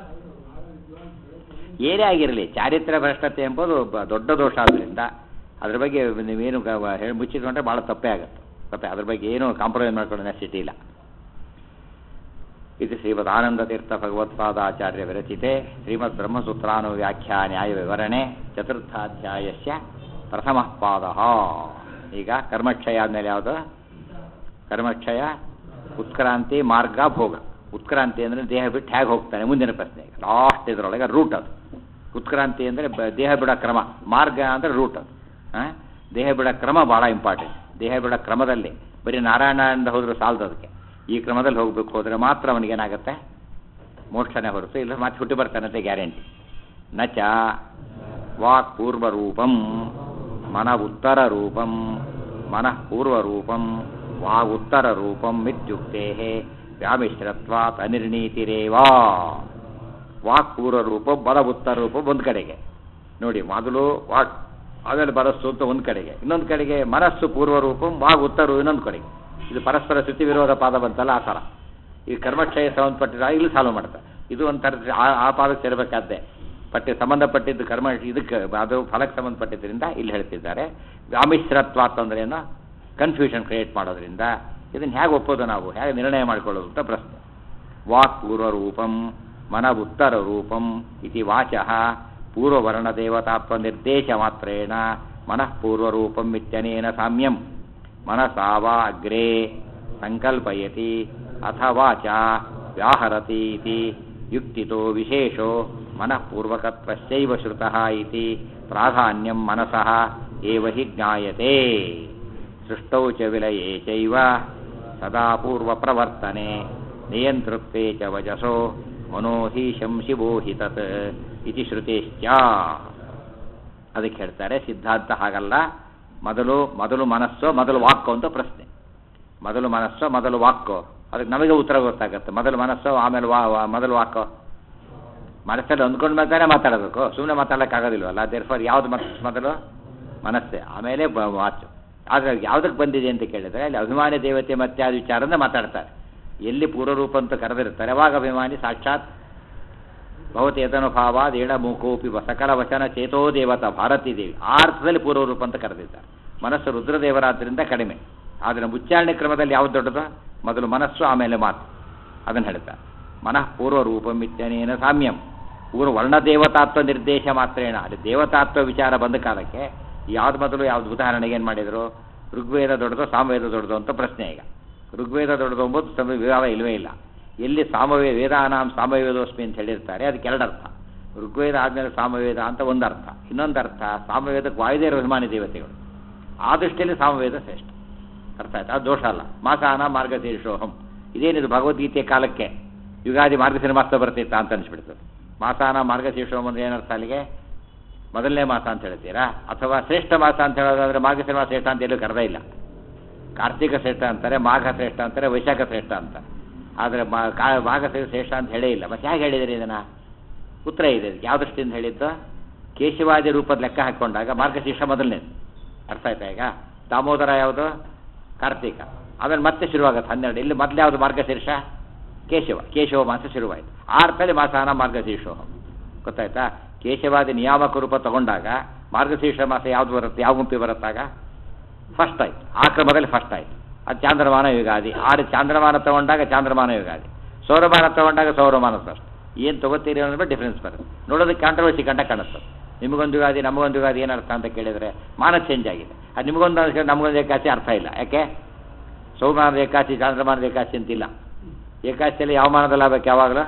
ಏನೇ ಆಗಿರಲಿ ಚಾರಿತ್ರ್ಯ ಭ್ರಷ್ಟತೆ ಎಂಬುದು ಬ- ದೊಡ್ಡ ದೋಷ ಆದ್ದರಿಂದ ಅದ್ರ ಬಗ್ಗೆ ನೀವೇನು ಗ- ವ- ಹೇಳಿ ಮುಚ್ಚಿಟ್ಕೊಂಡ್ರೆ ಭಾಳ ತಪ್ಪೇ ಆಗುತ್ತೆ ಮತ್ತೆ ಅದ್ರ ಬಗ್ಗೆ ಏನು ಕಾಂಪ್ರಮೈಸ್ ಮಾಡ್ಕೊಳ್ಳೋ ನೆಸಿಟಿ ಇಲ್ಲ ಇದು ಶ್ರೀಮದ್ ಆನಂದತೀರ್ಥ ಭಗವತ್ಪಾದಾಚಾರ್ಯ ವಿರಚಿತೆ ಶ್ರೀಮದ್ ಬ್ರಹ್ಮಸೂತ್ರಾನು ವ್ಯಾಖ್ಯಾ ನ್ಯಾಯ ವಿವರಣೆ ಚತುರ್ಥಾಧ್ಯಾಯಸ್ಯ ಪ್ರಥಮ ಪಾದ ಈಗ ಕರ್ಮಕ್ಷಯ ಆದಮೇಲೆ ಯಾವುದು ಕರ್ಮಕ್ಷಯ ಉತ್ಕ್ರಾಂತಿ ಮಾರ್ಗ ಭೋಗ ಉತ್ಕ್ರಾಂತಿ ಅಂದರೆ ದೇಹ ಬಿಟ್ಟು ಹೇಗೆ ಹೋಗ್ತಾನೆ ಮುಂದಿನ ಪ್ರಶ್ನೆ ಲಾಸ್ಟ್ ಇದರೊಳಗೆ ರೂಟ್ ಅದು ಉತ್ಕ್ರಾಂತಿ ಅಂದರೆ ದೇಹ ಬಿಡೋ ಕ್ರಮ ಮಾರ್ಗ ಅಂದರೆ ರೂಟ್ ಅದು ಆ? ದೇಹ ಬಿಡೋ ಕ್ರಮ ಭಾಳ ಇಂಪಾರ್ಟೆಂಟ್ ದೇಹ ಬಿಡೋ ಕ್ರಮದಲ್ಲಿ ಬರೀ ನಾರಾಯಣದಿಂದ ಹೋದ್ರೆ ಸಾಲದು ಅದಕ್ಕೆ ಈ ಕ್ರಮದಲ್ಲಿ ಹೋಗಬೇಕು ಹೋದರೆ ಮಾತ್ರ ಅವನಿಗೇನಾಗುತ್ತೆ ಮೋಕ್ಷನೇ ಹೊರತು ಇಲ್ಲ ಮತ್ತೆ ಹುಟ್ಟಿ ಬರ್ತಾನಂತೆ ಗ್ಯಾರಂಟಿ ನಚ ವಾಕ್ ಪೂರ್ವರೂಪಂ ಮನ ಉತ್ತರ ರೂಪಂ ಮನಃ ಪೂರ್ವರೂಪಂ ವಾಗ್ ಉತ್ತರ ರೂಪಂ ಮಿತ್ಯುಕ್ತೆ ವ್ಯಾಮಿಶ್ರತ್ವಾತ್ ಅನಿರ್ಣೀತಿರೇವಾ ವಾಕ್ ಪೂರ್ವ ರೂಪ ಬಲ ಉತ್ತರ ರೂಪ ಒಂದು ಕಡೆಗೆ ನೋಡಿ ಮೊದಲು ವಾಕ್ ಆಮೇಲೆ ಬರಸ್ಸು ಅಂತ ಒಂದು ಕಡೆಗೆ ಇನ್ನೊಂದು ಕಡೆಗೆ ಮನಸ್ಸು ಪೂರ್ವ ರೂಪಂ ವಾಗ್ ಉತ್ತರ ಇನ್ನೊಂದು ಕಡೆಗೆ ಇದು ಪರಸ್ಪರ ಶ್ರುತಿ ವಿರೋಧ ಪಾದ ಬಂತಲ್ಲ ಆ ಥರ ಈ ಕರ್ಮಕ್ಷಯ ಸಂಬಂಧಪಟ್ಟಿದ್ದ ಇಲ್ಲಿ ಸಾಲ್ವ್ ಮಾಡ್ತಾರೆ ಇದು ಒಂಥರ ಆ- ಆ ಪಾದಕ್ಕೆ ಸೇರಬೇಕಾದ್ದೆ ಪಟ್ಟಿ ಸಂಬಂಧಪಟ್ಟಿದ್ದು ಕರ್ಮ ಇದಕ್ಕೆ ಅದು ಫಲಕ್ಕೆ ಸಂಬಂಧಪಟ್ಟಿದ್ದರಿಂದ ಇಲ್ಲಿ ಹೇಳ್ತಿದ್ದಾರೆ ವ್ಯಾಮಿಶ್ರತ್ವ ಅಂತಂದ್ರೆ ಏನು ಕನ್ಫ್ಯೂಷನ್ ಕ್ರಿಯೇಟ್ ಮಾಡೋದ್ರಿಂದ ಇದನ್ನು ಹೇಗೆ ಒಪ್ಪೋದು ನಾವು ಹೇಗೆ ನಿರ್ಣಯ ಮಾಡ್ಕೊಳ್ಳೋದು ಅಂತ ಪ್ರಶ್ನೆ ವಾಕ್ ಪೂರ್ವರೂಪಂ ಮನ ಉತ್ತರ ರೂಪಂ ಇತಿ ವಾಚಃ ಪೂರ್ವವರ್ಣದೇವತಾತ್ವ ನಿರ್ದೇಶ ಮಾತ್ರೇಣ ಮನಃ ಪೂರ್ವರೂಪಂ ಇತ್ಯನೇನ ಸಾಮ್ಯಂ ಮನಸಾ ವಾ ಅಗ್ರೆ ಸಂಕಲ್ಪಯತಿ ಅಥವಾ ಚ ವ್ಯಾಹರತಿ ಇತಿ ಯುಕ್ತಿತೋ ವಿಶೇಷೋ ಮನಃಪೂರ್ವಕತ್ವಶ್ಚೈವ ಶ್ರುತಃ ಇತಿ ಪ್ರಾಧಾನ್ಯಂ ಮನಸಃ ಏವ ಹಿ ಜ್ಞಾಯತೆ ಸೃಷ್ಟೌ ಚ ವಿಲಯೇ ಚೈವ ಸದಾ ಪೂರ್ವಪ್ರವರ್ತನೆ ನಿಯಂತೃತ್ವೇ ಚ ವಜಸೋ ಮನೋಹೀಶಂ ಶಿವೋ ಹಿ ತತ್ ಇತಿ ಶ್ರುತೇಶ್ಚ ಅದಕ್ಕೆ ಹೇಳ್ತಾರೆ ಸಿದ್ಧಾಂತ ಹಾಗಲ್ಲ ಮೊದಲು ಮೊದಲು ಮನಸ್ಸೋ ಮೊದಲು ವಾಕ್ಕೋ ಅಂತ ಪ್ರಶ್ನೆ ಮೊದಲು ಮನಸ್ಸೋ ಮೊದಲು ವಾಕ್ಕೋ ಅದಕ್ಕೆ ನಮಗೆ ಉತ್ತರ ಗೊತ್ತಾಗುತ್ತೆ ಮೊದಲು ಮನಸ್ಸೋ ಆಮೇಲೆ ವಾ ವಾ- ಮೊದಲು ವಾಕ್ಕೋ ಮನಸ್ಸಲ್ಲಿ ಅಂದ್ಕೊಂಡು ಮಾತಾಡೇ ಮಾತಾಡಬೇಕು ಸುಮ್ಮನೆ ಮಾತಾಡೋಕ್ಕಾಗೋದಿಲ್ವಲ್ಲ ದೇರ್ಫಾರ್ ಯಾವ್ದು ಮನಸ್ಸು ಮೊದಲು ಮನಸ್ಸೇ ಆಮೇಲೆ ಬ- ವಾಚು ಆದರೆ ಯಾವುದಕ್ಕೆ ಬಂದಿದೆ ಅಂತ ಕೇಳಿದರೆ ಅಲ್ಲಿ ಅಭಿಮಾನಿ ದೇವತೆ ಮತ್ತೆ ಅದು ವಿಚಾರದಿಂದ ಮಾತಾಡ್ತಾರೆ ಎಲ್ಲಿ ಪೂರ್ವರೂಪ ಅಂತ ಕರೆದಿರ್ತಾರೆ ಅವಾಗ ಅಭಿಮಾನಿ ಸಾಕ್ಷಾತ್ ಭವತಿ ಯತನುಭಾವ ದೇಡ ಮೂಕೋಪಿ ವ- ಸಕಲ ವಚನ ಚೇತೋ ದೇವತಾ ಭಾರತೀ ದೇವಿ ಆ ಅರ್ಥದಲ್ಲಿ ಪೂರ್ವರೂಪ ಅಂತ ಕರೆದಿದ್ದಾರೆ ಮನಸ್ಸು ರುದ್ರದೇವರಾದ್ರಿಂದ ಕಡಿಮೆ ಆದರೆ ಉಚ್ಚಾರಣೆ ಕ್ರಮದಲ್ಲಿ ಯಾವ್ದು ದೊಡ್ಡದು ಮೊದಲು ಮನಸ್ಸು ಆಮೇಲೆ ಮಾತು ಅದನ್ನು ಹೇಳ್ತಾರೆ ಮನಃ ಪೂರ್ವರೂಪಂ ಇತ್ಯನೇನ ಸಾಮ್ಯಂ ಪೂರ್ವ ವರ್ಣದೇವತಾತ್ವ ನಿರ್ದೇಶ ಮಾತ್ರೇಣ ಅದು ದೇವತಾತ್ವ ವಿಚಾರ ಬಂದ ಕಾಲಕ್ಕೆ ಯಾವ್ದು ಮೊದಲು ಯಾವ್ದು ಉದಾಹರಣೆಗೆ ಏನು ಮಾಡಿದರು ಋಗ್ವೇದ ದೊಡ್ಡದು ಸಾಮವೇದ ದೊಡ್ಡದು ಅಂತ ಪ್ರಶ್ನೆ ಈಗ ಋಗ್ವೇದ ದೊಡ್ಡದು ಎಂಬುದು ಸಮ ವಿವಾದ ಇಲ್ಲವೇ ಇಲ್ಲ ಎಲ್ಲಿ ಸಾಮವೇ ವೇದಾನಾಂ ಸಾಮವೇದೋಸ್ಮಿ ಅಂತ ಹೇಳಿರ್ತಾರೆ ಅದಕ್ಕೆ ಎರಡು ಅರ್ಥ ಋಗ್ವೇದ ಆದಮೇಲೆ ಸಾಮವೇದ ಅಂತ ಒಂದು ಅರ್ಥ ಇನ್ನೊಂದು ಅರ್ಥ ಸಾಮವೇದಕ್ಕೆ ವಾಯುದೇವ ಅಭಿಮಾನಿ ದೇವತೆಗಳು ಆ ದೃಷ್ಟಿಯಲ್ಲಿ ಸಾಮವೇದ ಶ್ರೇಷ್ಠ ಅರ್ಥ ಆಯ್ತಾ ಅದು ದೋಷ ಅಲ್ಲ ಮಾಸಾನ ಮಾರ್ಗಶೀರ್ಷೋಹಂ ಇದೇನಿದು ಭಗವದ್ಗೀತೆ ಕಾಲಕ್ಕೆ ಯುಗಾದಿ ಮಾರ್ಗಶಿರ ಮಾಸ ಬರ್ತಿತ್ತ ಅಂತ ಅನಿಸ್ಬಿಡ್ತದೆ ಮಾಸಾನ ಮಾರ್ಗಶೀರ್ಷೋಹಂ ಅಂದ್ರೆ ಏನರ್ಥ ಅಲ್ಲಿಗೆ ಮೊದಲನೇ ಮಾಸ ಅಂತ ಹೇಳ್ತೀರಾ ಅಥವಾ ಶ್ರೇಷ್ಠ ಮಾಸ ಅಂತ ಹೇಳೋದಾದ್ರೆ ಮಾರ್ಗಶಿರ ಮಾಸ ಶ್ರೇಷ್ಠ ಅಂತ ಎಲ್ಲೂ ಕರೆದೇ ಇಲ್ಲ ಕಾರ್ತಿಕ ಶ್ರೇಷ್ಠ ಅಂತಾರೆ ಮಾಘ ಶ್ರೇಷ್ಠ ಅಂತಾರೆ ವೈಶಾಖ ಶ್ರೇಷ್ಠ ಅಂತ ಆದರೆ ಮಾ- ಕಾ- ಮಾಘ ಶ್ರೇಷ್ಠ ಅಂತ ಹೇಳೇ ಇಲ್ಲ ಮತ್ತೆ ಹೇಗೆ ಹೇಳಿದ್ರಿ ಇದನ್ನ ಉತ್ತರ ಇದೆ ಇದಕ್ಕೆ ಯಾವ ದೃಷ್ಟಿಯಿಂದ ಹೇಳಿದ್ದು ಕೇಶವಾದಿ ರೂಪದ ಲೆಕ್ಕ ಹಾಕೊಂಡಾಗ ಮಾರ್ಗಶೀರ್ಷ ಮೊದಲನೇದು ಅರ್ಥ ಆಯ್ತಾ ಈಗ ದಾಮೋದರ ಯಾವುದು ಕಾರ್ತಿಕ ಆಮೇಲೆ ಮತ್ತೆ ಶುರುವಾಗುತ್ತೆ ಹನ್ನೆರಡು ಇಲ್ಲಿ ಮೊದಲು ಯಾವುದು ಮಾರ್ಗಶೀರ್ಷ ಕೇಶವ ಕೇಶವ ಮಾಸ ಶುರುವಾಯಿತು ಆ ಅರ್ಥದಲ್ಲಿ ಮಾಸಾನ ಮಾರ್ಗಶೀರ್ಷೋಹ ಗೊತ್ತಾಯ್ತಾ ಕೇಶವಾದಿ ನಿಯಾಮಕ ರೂಪ ತಗೊಂಡಾಗ ಮಾರ್ಗಶೀರ್ಷ ಮಾಸ ಯಾವ್ದು ಬರುತ್ತೆ ಯಾವ ಗುಂಪಿ ಬರುತ್ತಾಗ ಫಸ್ಟ್ ಆಯ್ತು ಆ ಕ್ರಮದಲ್ಲಿ ಫಸ್ಟ್ ಆಯ್ತು ಅದು ಚಾಂದ್ರಮಾನ ಯುಗಾದಿ ಆರು ಚಾಂದ್ರಮಾನ ತಗೊಂಡಾಗ ಚಾಂದ್ರಮಾನ ಯುಗಾದಿ ಸೌರಮಾನ ತಗೊಂಡಾಗ ಸೌರಮಾನ ಫಸ್ಟ್ ಏನು ತಗೋತೀರಿ ಅನ್ನೋದ್ರ ಡಿಫ್ರೆನ್ಸ್ ಬರುತ್ತೆ ನೋಡೋದಕ್ಕೆ ಕಾಂಟ್ರವರ್ಸಿ ಕಂಡ ಕಾಣುತ್ತೆ ನಿಮಗೊಂದು ಯುಗಾದಿ ನಮಗೊಂದು ಯುಗಾದಿ ಏನು ಅರ್ಥ ಅಂತ ಕೇಳಿದರೆ ಮಾನ ಚೇಂಜ್ ಆಗಿದೆ ಅದು ನಿಮಗೊಂದು ಅನ್ಸ್ಕೊಂಡು ನಮಗೊಂದು ಏಕಾಸಿ ಅರ್ಥ ಇಲ್ಲ ಯಾಕೆ ಸೌರಮಾನದ ಏಕಾಸಿ ಚಾಂದ್ರಮಾನದ ಏಕಾಸಿ ಅಂತಿಲ್ಲ ಏಕಾಸಿಯಲ್ಲಿ ಯಾವ ಮಾನದಲ್ಲಿ ಆಗ್ಬೇಕು ಯಾವಾಗಲೂ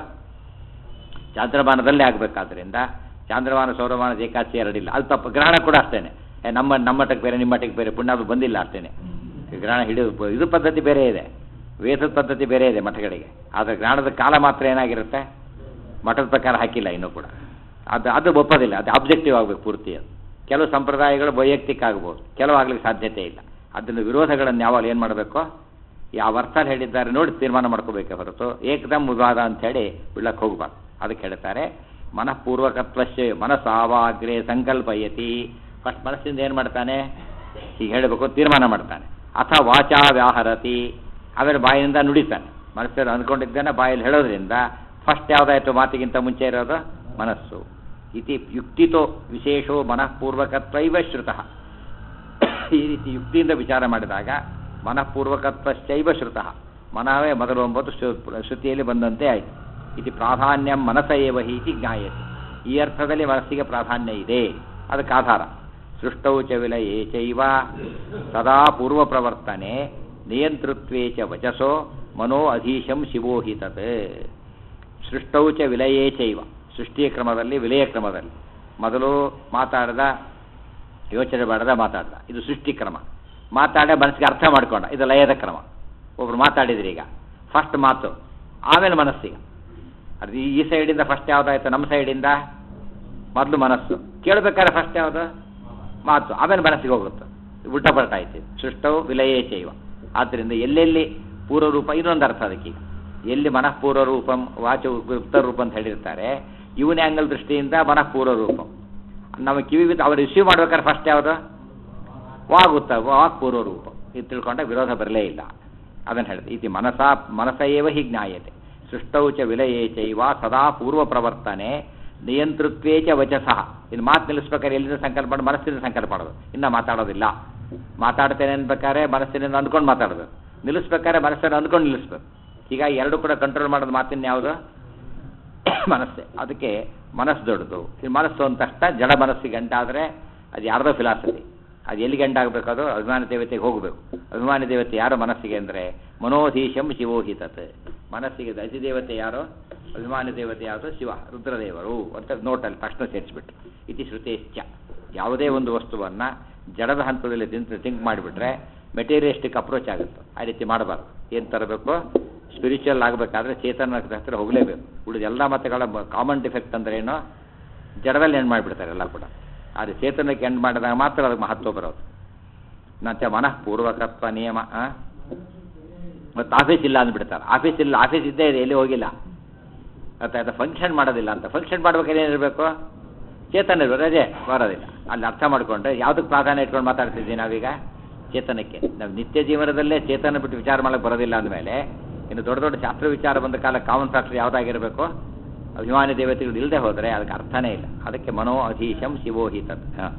ಚಾಂದ್ರಮಾನದಲ್ಲೇ ಆಗಬೇಕಾದ್ರಿಂದ ಚಾಂದ್ರಮಾನ ಸೌರಮಾನದ ಏಕಾಸಿ ಎರಡಿಲ್ಲ ಅದು ತಪ್ಪು ಗ್ರಹಣ ಕೂಡ ಅಷ್ಟೇನೆ ಏ, ನಮ್ಮ ನಮ್ಮ ಮಠಕ್ಕೆ ಬೇರೆ ನಿಮ್ಮ ಮಠಕ್ಕೆ ಬೇರೆ ಪುಣ್ಯ ಅದು ಬಂದಿಲ್ಲ ಅಷ್ಟೇನೆ ಈ ಗ್ರಹಣ ಹಿಡಿದು ಇದು ಪದ್ಧತಿ ಬೇರೆ ಇದೆ ವೇದದ ಪದ್ಧತಿ ಬೇರೆ ಇದೆ ಮಠಗಳಿಗೆ ಆದರೆ ಗ್ರಹಣದ ಕಾಲ ಮಾತ್ರ ಏನಾಗಿರುತ್ತೆ ಮಠದ ಪ್ರಕಾರ ಹಾಕಿಲ್ಲ ಇನ್ನೂ ಕೂಡ ಅದು ಅದು ಒಪ್ಪೋದಿಲ್ಲ ಅದು ಆಬ್ಜೆಕ್ಟಿವ್ ಆಗಬೇಕು ಪೂರ್ತಿ ಅದು ಕೆಲವು ಸಂಪ್ರದಾಯಗಳು ವೈಯಕ್ತಿಕ ಆಗ್ಬೋದು ಕೆಲವು ಆಗ್ಲಿಕ್ಕೆ ಸಾಧ್ಯತೆ ಇಲ್ಲ ಅದನ್ನು ವಿರೋಧಗಳನ್ನು ಯಾವಾಗ ಏನು ಮಾಡಬೇಕು ಯಾವ ಅರ್ಥ ಹೇಳಿದ್ದಾರೆ ನೋಡಿ ತೀರ್ಮಾನ ಮಾಡ್ಕೋಬೇಕೆ ಹೊರತು ಏಕದಮ್ ವಿವಾದ ಅಂಥೇಳಿ ಬಿಡಕ್ಕೆ ಹೋಗ್ಬಾರ್ದು ಅದಕ್ಕೆ ಹೇಳ್ತಾರೆ ಮನಃಪೂರ್ವಕತ್ವಶ್ಚ ಮನಸ್ಸಾವಾಗ್ರೆ ಸಂಕಲ್ಪಯತಿ ಫಸ್ಟ್ ಮನಸ್ಸಿಂದ ಏನು ಮಾಡ್ತಾನೆ ಹೀಗೆ ಹೇಳಬೇಕು ತೀರ್ಮಾನ ಮಾಡ್ತಾನೆ ಅಥ ವಾಚಾ ವ್ಯಾಹರತಿ ಆಮೇಲೆ ಬಾಯಿನಿಂದ ನುಡಿತಾನೆ ಮನಸ್ಸಲ್ಲಿ ಅಂದ್ಕೊಂಡಿದ್ದೇನೆ ಬಾಯಲ್ಲಿ ಹೇಳೋದ್ರಿಂದ ಫಸ್ಟ್ ಯಾವುದಾಯ್ತು ಮಾತಿಗಿಂತ ಮುಂಚೆ ಇರೋದು ಮನಸ್ಸು ಇತಿ ಯುಕ್ತಿತೋ ವಿಶೇಷೋ ಮನಃಪೂರ್ವಕತ್ವೈವ ಶ್ರುತಃ ಈ ರೀತಿ ಯುಕ್ತಿಯಿಂದ ವಿಚಾರ ಮಾಡಿದಾಗ ಮನಃಪೂರ್ವಕತ್ವಶ್ಚೈವ ಶ್ರುತಃ ಮನವೇ ಮೊದಲು ಒಂಬತ್ತು ಶ್ರು- ಶ್ರುತಿಯಲ್ಲಿ ಬಂದಂತೆ ಆಯಿತು ಇದು ಪ್ರಾಧಾನ್ಯ ಮನಸ ಏವ ಹಿ ಇತಿ ಜ್ಞಾಯತೆ ಈ ಅರ್ಥದಲ್ಲಿ ಮನಸ್ಸಿಗೆ ಪ್ರಾಧಾನ್ಯ ಇದೆ ಅದಕ್ಕೆ ಆಧಾರ ಸೃಷ್ಟೌ ಚ ವಿಲಯೇ ಚೈವ ಸದಾ ಪೂರ್ವ ಪ್ರವರ್ತನೆ ನಿಯಂತೃತ್ವೇ ಚ ವಚಸೋ ಮನೋ ಅಧೀಶಂ ಶಿವೋ ಹಿ ತತ್ ಸೃಷ್ಟೌ ಚ ವಿಲಯೇ ಚೈವ ಸೃಷ್ಟಿಯ ಕ್ರಮದಲ್ಲಿ ವಿಲಯ ಕ್ರಮದಲ್ಲಿ ಮೊದಲು ಮಾತಾಡಿದ ಯೋಚನೆ ಮಾಡದ ಮಾತಾಡ್ದ ಇದು ಸೃಷ್ಟಿ ಕ್ರಮ ಮಾತಾಡ ಮನಸ್ಸಿಗೆ ಅರ್ಥ ಮಾಡ್ಕೊಂಡ ಇದು ಲಯದ ಕ್ರಮ ಒಬ್ರು ಮಾತಾಡಿದ್ರಿ ಈಗ ಫಸ್ಟ್ ಮಾತು ಆಮೇಲೆ ಮನಸ್ಸಿಗೆ ಅದು ಈ- ಈ ಸೈಡಿಂದ ಫಸ್ಟ್ ಯಾವುದಾಯ್ತು ನಮ್ಮ ಸೈಡಿಂದ ಮೊದಲು ಮನಸ್ಸು ಕೇಳಬೇಕಾದ್ರೆ ಫಸ್ಟ್ ಯಾವುದು ಮಾತು ಆಮೇಲೆ ಮನಸ್ಸಿಗೆ ಹೋಗುತ್ತೆ ಉಲ್ಟಾ ಪಲ್ಟ ಆಯ್ತು ಸೃಷ್ಟವು ವಿಲಯೇ ಚೈವ ಆದ್ದರಿಂದ ಎಲ್ಲೆಲ್ಲಿ ಪೂರ್ವರೂಪ ಇನ್ನೊಂದು ಅರ್ಥ ಅದಕ್ಕೀಗ ಎಲ್ಲಿ ಮನಃಪೂರ್ವ ರೂಪಂ ವಾಚ ಉತ್ತರ ರೂಪ ಅಂತ ಹೇಳಿರ್ತಾರೆ ಇವನ ಆ್ಯಂಗಲ್ ದೃಷ್ಟಿಯಿಂದ ಮನಃಪೂರ್ವ ರೂಪಂ ನಮ್ಮ ಕಿವಿ ಬಿದ್ದು ಅವ್ರು ರಿಸೀವ್ ಮಾಡ್ಬೇಕಾದ್ರೆ ಫಸ್ಟ್ ಯಾವುದು ವಾಗುತ್ತ ವಾಕ್ ಪೂರ್ವ ರೂಪ ಇದು ತಿಳ್ಕೊಂಡ ವಿರೋಧ ಬರಲೇ ಇಲ್ಲ ಅದನ್ನು ಹೇಳಿದೆ ಇತಿ ಮನಸ ಮನಸ ಏವ ಹಿ ಜ್ಞಾಯತೆ ಸೃಷ್ಟೌ ಚ ವಿಲಯೇ ಚೈವ ಸದಾ ಪೂರ್ವ ಪ್ರವರ್ತನೆ ನಿಯಂತೃತ್ವೇ ಚ ವಚಸಃ ಇನ್ನು ಮಾತು ನಿಲ್ಲಿಸ್ಬೇಕಾದ್ರೆ ಎಲ್ಲಿಂದ ಸಂಕಲ್ಪ ಮಾಡಿ ಮನಸ್ಸಿನಿಂದ ಸಂಕಲ್ಪ ಮಾಡೋದು ಇನ್ನು ಮಾತಾಡೋದಿಲ್ಲ ಮಾತಾಡ್ತೇನೆ ಅನ್ಬೇಕಾದ್ರೆ ಮನಸ್ಸಿನಿಂದ ಅಂದ್ಕೊಂಡು ಮಾತಾಡೋದು ನಿಲ್ಲಿಸ್ಬೇಕಾದ್ರೆ ಮನಸ್ಸನ್ನು ಅಂದ್ಕೊಂಡು ನಿಲ್ಲಿಸ್ಬೇಕು ಹೀಗಾಗಿ ಎರಡು ಕೂಡ ಕಂಟ್ರೋಲ್ ಮಾಡೋದು ಮಾತಿನ ಯಾವುದು ಮನಸ್ಸೇ ಅದಕ್ಕೆ ಮನಸ್ಸು ದೊಡ್ಡದು ಈ ಮನಸ್ಸು ಅಂತ ತಕ್ಷಣ ಜಡ ಮನಸ್ಸಿಗೆ ಗಂಟಾದರೆ ಅದು ಯಾರ್ದೋ ಫಿಲಾಸಫಿ ಅದು ಎಲ್ಲಿ ಗಂಟಾಗಬೇಕು ಅದು ಅಭಿಮಾನ ದೇವತೆಗೆ ಹೋಗಬೇಕು ಅಭಿಮಾನಿ ದೇವತೆ ಯಾರು ಮನಸ್ಸಿಗೆ ಅಂದರೆ ಮನೋಧೀಶಂ ಶಿವೋಹಿತತ್ ಮನಸ್ಸಿಗೆ ಅಧಿದೇವತೆ ಯಾರೋ ಅಭಿಮಾನಿ ದೇವತೆ ಯಾವುದು ಶಿವ ರುದ್ರದೇವರು ಅಂತ ನೋಟಲ್ಲಿ ತಕ್ಷಣ ಸೇರಿಸ್ಬಿಟ್ರು ಇತಿ ಶ್ರುತೇಶ್ಚ ಯಾವುದೇ ಒಂದು ವಸ್ತುವನ್ನು ಜಡದ ಹಂತದಲ್ಲಿ ತಿಂಕ್ ಥಿಂಕ್ ಮಾಡಿಬಿಟ್ರೆ ಮೆಟೀರಿಯಲಿಸ್ಟಿಕ್ ಅಪ್ರೋಚ್ ಆಗುತ್ತೆ ಆ ರೀತಿ ಮಾಡಬಾರ್ದು ಏನು ತರಬೇಕು ಸ್ಪಿರಿಚುವಲ್ ಆಗಬೇಕಾದ್ರೆ ಚೇತನ ಹತ್ತಿರ ಹೋಗಲೇಬೇಕು ಉಳಿದ ಎಲ್ಲ ಮತಗಳ ಕಾಮನ್ ಡಿಫೆಕ್ಟ್ ಅಂದ್ರೆ ಏನು ಜಡದಲ್ಲಿ ಎಂಡ್ ಮಾಡಿಬಿಡ್ತಾರೆ ಎಲ್ಲ ಕೂಡ ಆದರೆ ಚೇತನಕ್ಕೆ ಎಂಡ್ ಮಾಡಿದಾಗ ಮಾತ್ರ ಅದಕ್ಕೆ ಮಹತ್ವ ಬರೋದು ನಂತೆ ಮನಃಪೂರ್ವಕತ್ವ ನಿಯಮ ಆ? ಮತ್ತು ಆಫೀಸ್ ಇಲ್ಲ ಅಂದ್ಬಿಡ್ತಾರೆ ಆಫೀಸ್ ಇಲ್ಲ ಆಫೀಸ್ ಇದ್ದೇ ಇದೆ ಎಲ್ಲಿ ಹೋಗಿಲ್ಲ ಮತ್ತೆ ಅದು ಫಂಕ್ಷನ್ ಮಾಡೋದಿಲ್ಲ ಅಂತ ಫಂಕ್ಷನ್ ಮಾಡ್ಬೇಕಾದ್ರೆ ಏನಿರಬೇಕು ಚೇತನ ಇರ್ಬೇಕು ರಜೆ ಬರೋದಿಲ್ಲ ಅಲ್ಲಿ ಅರ್ಥ ಮಾಡಿಕೊಂಡ್ರೆ ಯಾವುದಕ್ಕೆ ಪ್ರಾಧಾನ್ಯ ಇಟ್ಕೊಂಡು ಮಾತಾಡ್ತಿದ್ದೀವಿ ನಾವೀಗ ಚೇತನಕ್ಕೆ ನಾವು ನಿತ್ಯ ಜೀವನದಲ್ಲೇ ಚೇತನ ಬಿಟ್ಟು ವಿಚಾರ ಮಾಡಕ್ಕೆ ಬರೋದಿಲ್ಲ ಅಂದಮೇಲೆ ಇನ್ನು ದೊಡ್ಡ ದೊಡ್ಡ ಶಾಸ್ತ್ರ ವಿಚಾರ ಬಂದ ಕಾಲ ಕಾಮನ್ ಫ್ಯಾಕ್ಟರ್ ಯಾವುದಾಗಿರಬೇಕು ಅಭಿಮಾನಿ ದೇವತೆಗಳು ಇಲ್ಲದೆ ಹೋದರೆ ಅದಕ್ಕೆ ಅರ್ಥನೇ ಇಲ್ಲ ಅದಕ್ಕೆ ಮನೋ ಅಧೀಶಂ ಶಿವೋಹಿತತ್ ಹಾಂ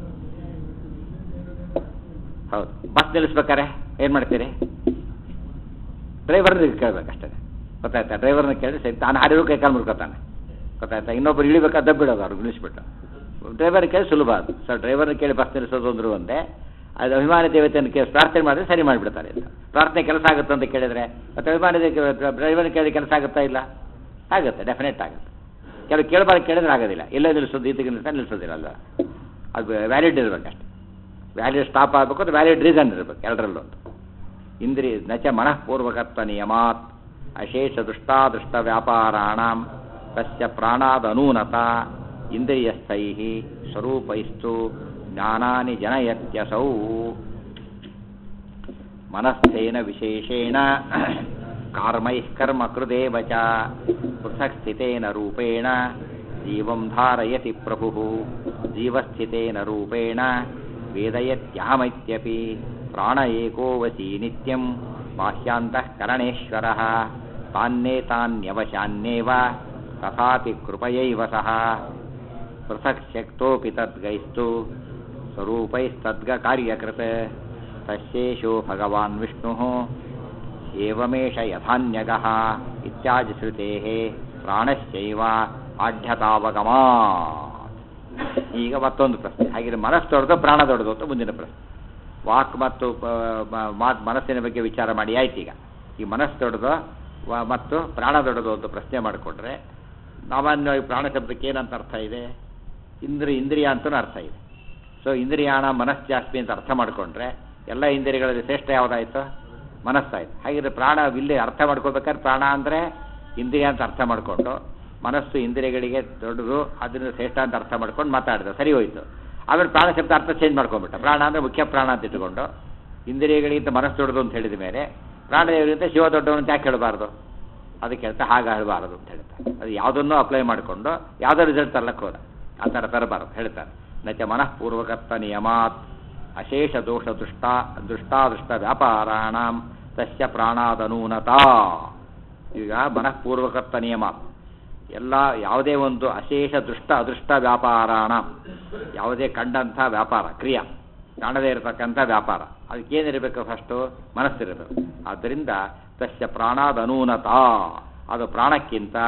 ಹೌದು ಬಸ್ ನಿಲ್ಲಿಸ್ಬೇಕಾರೆ ಏನು ಮಾಡ್ತೀರಿ ಡ್ರೈವರ್ನ ಕೇಳ್ಬೇಕಷ್ಟೇ ಗೊತ್ತಾಯ್ತಾ ಡ್ರೈವರ್ನ ಕೇಳಿ ಸರಿ ತಾನು ಹಾರಿರೋ ಕೈ ಕಾಲು ಮುಡ್ಕೊತಾನೆ ಗೊತ್ತಾಯ್ತಾ ಇನ್ನೊಬ್ರು ಇಳಿಬೇಕಾ ದಬ್ಬಿಡೋದು ಅವ್ರು ನಿಲ್ಲಿಸ್ಬಿಟ್ಟು ಡ್ರೈವರ್ ಕೇಳಿ ಸುಲಭ ಅದು ಸರ್ ಡ್ರೈವರ್ನ ಕೇಳಿ ಬಸ್ ನಿಲ್ಲಿಸೋದು ಅಂದ್ರು ಒಂದೇ ಅದು ಅಭಿಮಾನಿ ದೇವತೆಯನ್ನು ಕೇಳಿ ಪ್ರಾರ್ಥನೆ ಮಾಡಿದ್ರೆ ಸರಿ ಮಾಡಿಬಿಡ್ತಾರೆ ಅಂತ ಪ್ರಾರ್ಥನೆ ಕೆಲಸ ಆಗುತ್ತೆ ಅಂತ ಕೇಳಿದ್ರೆ ಮತ್ತು ಅಭಿಮಾನಿ ಡ್ರೈವರ್ನ ಕೇಳಿ ಕೆಲಸ ಆಗುತ್ತಾ ಇಲ್ಲ ಆಗುತ್ತೆ ಡೆಫಿನೆಟ್ ಆಗುತ್ತೆ ಕೆಲವು ಕೇಳಬಾರ್ದು ಕೇಳಿದ್ರೆ ಆಗೋದಿಲ್ಲ ಎಲ್ಲೇ ನಿಲ್ಲಿಸೋದು ಈತಿಗೆ ನಿಲ್ಲಿಸ್ತಾ ನಿಲ್ಲಿಸೋದಿಲ್ಲ ಅಲ್ಲ ಅದು ವ್ಯಾಲಿಡ್ ಇರಬೇಕಷ್ಟೆ ವ್ಯಾಲಿಡ್ ಸ್ಟಾಪ್ ಆಗಬೇಕು ಅದು ವ್ಯಾಲಿಡ್ ರೀಸನ್ ಇರಬೇಕು ಎರಡರಲ್ಲೂ ಒಂದು ಇಂದ್ರಿಯ ನಚ ಮನಃಪೂರ್ವಕತ್ವ ನಿಯಮಾತ್ ಅಶೇಷ ದುಷ್ಟಾದೃಷ್ಟ ವ್ಯಾಪಾರಾಣಾಂ ತಸ್ಯ ಪ್ರಾಣಾದನೂನತ ಇಂದ್ರಿಯಸ್ಥೈ ಸ್ವರೂಪೈಸ್ತು ಜ್ಞಾನಾನಿ ಜನಯತ್ಯಸೌ ಮನಸ್ಥೇನ ವಿಶೇಷೇಣ ಕಾರ್ಮೈಃ ಕರ್ಮ ಕೃದೇವ ಚ ಪೃಥಕ್ ಸ್ಥಿತೇನ ರೂಪೇಣ ಜೀವಂ ಧಾರಯತಿ ಪ್ರಭು ಜೀವಸ್ಥಿತೇನ ರೂಪೇಣ ವೇದಯತ್ಯಾಮೈತ್ಯಪಿ ಪ್ರಾಣ ಏಕೋ ವಸಿ ನಿತ್ಯಂ ಬಾಹ್ಯಾಂತಃಕರಣೇಶ್ವರ ತಾನ್ನೇತಾನ್ಯವಶಾನ್ಯೇವ ತಥಾಪಿ ಕೃಪಯೈವ ಸಹ ಪೃಥಕ್ ಶಕ್ತೋಪಿ ತದ್ಗೈಸ್ತು ಸ್ವರೂಪೈಸ್ತದ್ಗ ಕಾರ್ಯಕೃತ ತಸ್ಯೇಷೋ ಭಗವಾನ್ ವಿಷ್ಣು ಏವಮೇಷ ಯಥಾನ್ಯಗಃ ಇತ್ಯಾದಿ ಶ್ರುತೇಃ ಪ್ರಾಣಶ್ಚೈವ ಆಢ್ಯತಾವಗಮಾ ಈಗ ಮತ್ತೊಂದು ಪ್ರಶ್ನೆ ಹಾಗಿದ್ರೆ ಮನಸ್ಸು ದೊಡ್ಡದು ಪ್ರಾಣ ದೊಡ್ಡದು ಅಂತ ಮುಂದಿನ ಪ್ರಶ್ನೆ ವಾಕ್ ಮತ್ತು ಮಾತು ಮನಸ್ಸಿನ ಬಗ್ಗೆ ವಿಚಾರ ಮಾಡಿ ಆಯ್ತು ಈಗ ಈ ಮನಸ್ಸು ದೊಡ್ಡದು ವ- ಮತ್ತು ಪ್ರಾಣ ದೊಡ್ಡದು ಅಂತ ಪ್ರಶ್ನೆ ಮಾಡಿಕೊಂಡ್ರೆ ಸಾಮಾನ್ಯವಾಗಿ ಪ್ರಾಣ ಶಬ್ದಕ್ಕೆ ಏನಂತ ಅರ್ಥ ಇದೆ ಇಂದ್ರಿಯ ಇಂದ್ರಿಯ ಅಂತಲೂ ಅರ್ಥ ಇದೆ ಸೊ ಇಂದ್ರಿಯಾಣ ಮನಸ್ಸಾಸ್ತಿ ಅಂತ ಅರ್ಥ ಮಾಡಿಕೊಂಡ್ರೆ ಎಲ್ಲ ಇಂದ್ರಿಯಗಳಲ್ಲಿ ಶ್ರೇಷ್ಠ ಯಾವುದಾಯ್ತು ಮನಸ್ಸಾಯ್ತು ಹಾಗಿದ್ರೆ ಪ್ರಾಣ ಇಲ್ಲಿ ಅರ್ಥ ಮಾಡ್ಕೊಳ್ಬೇಕಾದ್ರೆ ಪ್ರಾಣ ಅಂದರೆ ಇಂದ್ರಿಯ ಅಂತ ಅರ್ಥ ಮಾಡಿಕೊಂಡು ಮನಸ್ಸು ಇಂದ್ರಿಯಗಳಿಗೆ ದೊಡ್ಡದು ಅದನ್ನು ಶ್ರೇಷ್ಠ ಅಂತ ಅರ್ಥ ಮಾಡ್ಕೊಂಡು ಮಾತಾಡಿದ ಸರಿ ಹೋಯ್ತು ಆಮೇಲೆ ಪ್ರಾಣ ಶಬ್ದ ಅರ್ಥ ಚೇಂಜ್ ಮಾಡ್ಕೊಂಡ್ಬಿಟ್ಟ ಪ್ರಾಣ ಅಂದರೆ ಮುಖ್ಯ ಪ್ರಾಣ ಅಂತ ಇಟ್ಟುಕೊಂಡು ಇಂದ್ರಿಯಗಳಿಗಿಂತ ಮನಸ್ಸು ದೊಡ್ಡದು ಅಂತ ಹೇಳಿದ ಮೇಲೆ ಪ್ರಾಣದೇವರಿಗಿಂತ ಶಿವ ದೊಡ್ಡವನು ಅಂತ ಯಾಕೆ ಹೇಳಬಾರ್ದು ಅದಕ್ಕೆ ಹೇಳ್ತಾ ಹಾಗೆ ಹೇಳಬಾರದು ಅಂತ ಹೇಳ್ತಾರೆ ಅದು ಯಾವುದನ್ನೂ ಅಪ್ಲೈ ಮಾಡಿಕೊಂಡು ಯಾವುದೋ ರಿಸಲ್ಟ್ ತರ್ಲಕ್ಕೆ ಹೋದ ಆ ಥರ ತರಬಾರದು ಹೇಳ್ತಾರೆ ನಚ ಮನಃಪೂರ್ವಕತ್ವ ನಿಯಮಾತ್ ಅಶೇಷ ದೋಷ ದುಷ್ಟ ದುಷ್ಟಾದೃಷ್ಟ ವ್ಯಾಪಾರಾಣಾಂ ತಸ್ಯ ಪ್ರಾಣಾದನೂನತಾ ಈಗ ಮನಃಪೂರ್ವಕತ್ವ ನಿಯಮ ಎಲ್ಲ ಯಾವುದೇ ಒಂದು ಅಶೇಷ ದೃಷ್ಟ ಅದೃಷ್ಟ ವ್ಯಾಪಾರಾಣ ಯಾವುದೇ ಕಂಡಂಥ ವ್ಯಾಪಾರ ಕ್ರಿಯಾ ಕಾಣದೇ ಇರತಕ್ಕಂಥ ವ್ಯಾಪಾರ ಅದಕ್ಕೇನಿರಬೇಕು ಫಸ್ಟು ಮನಸ್ಸಿರಬೇಕು ಆದ್ದರಿಂದ ತಸ್ಯ ಪ್ರಾಣಾದನೂನತಾ ಅದು ಪ್ರಾಣಕ್ಕಿಂತ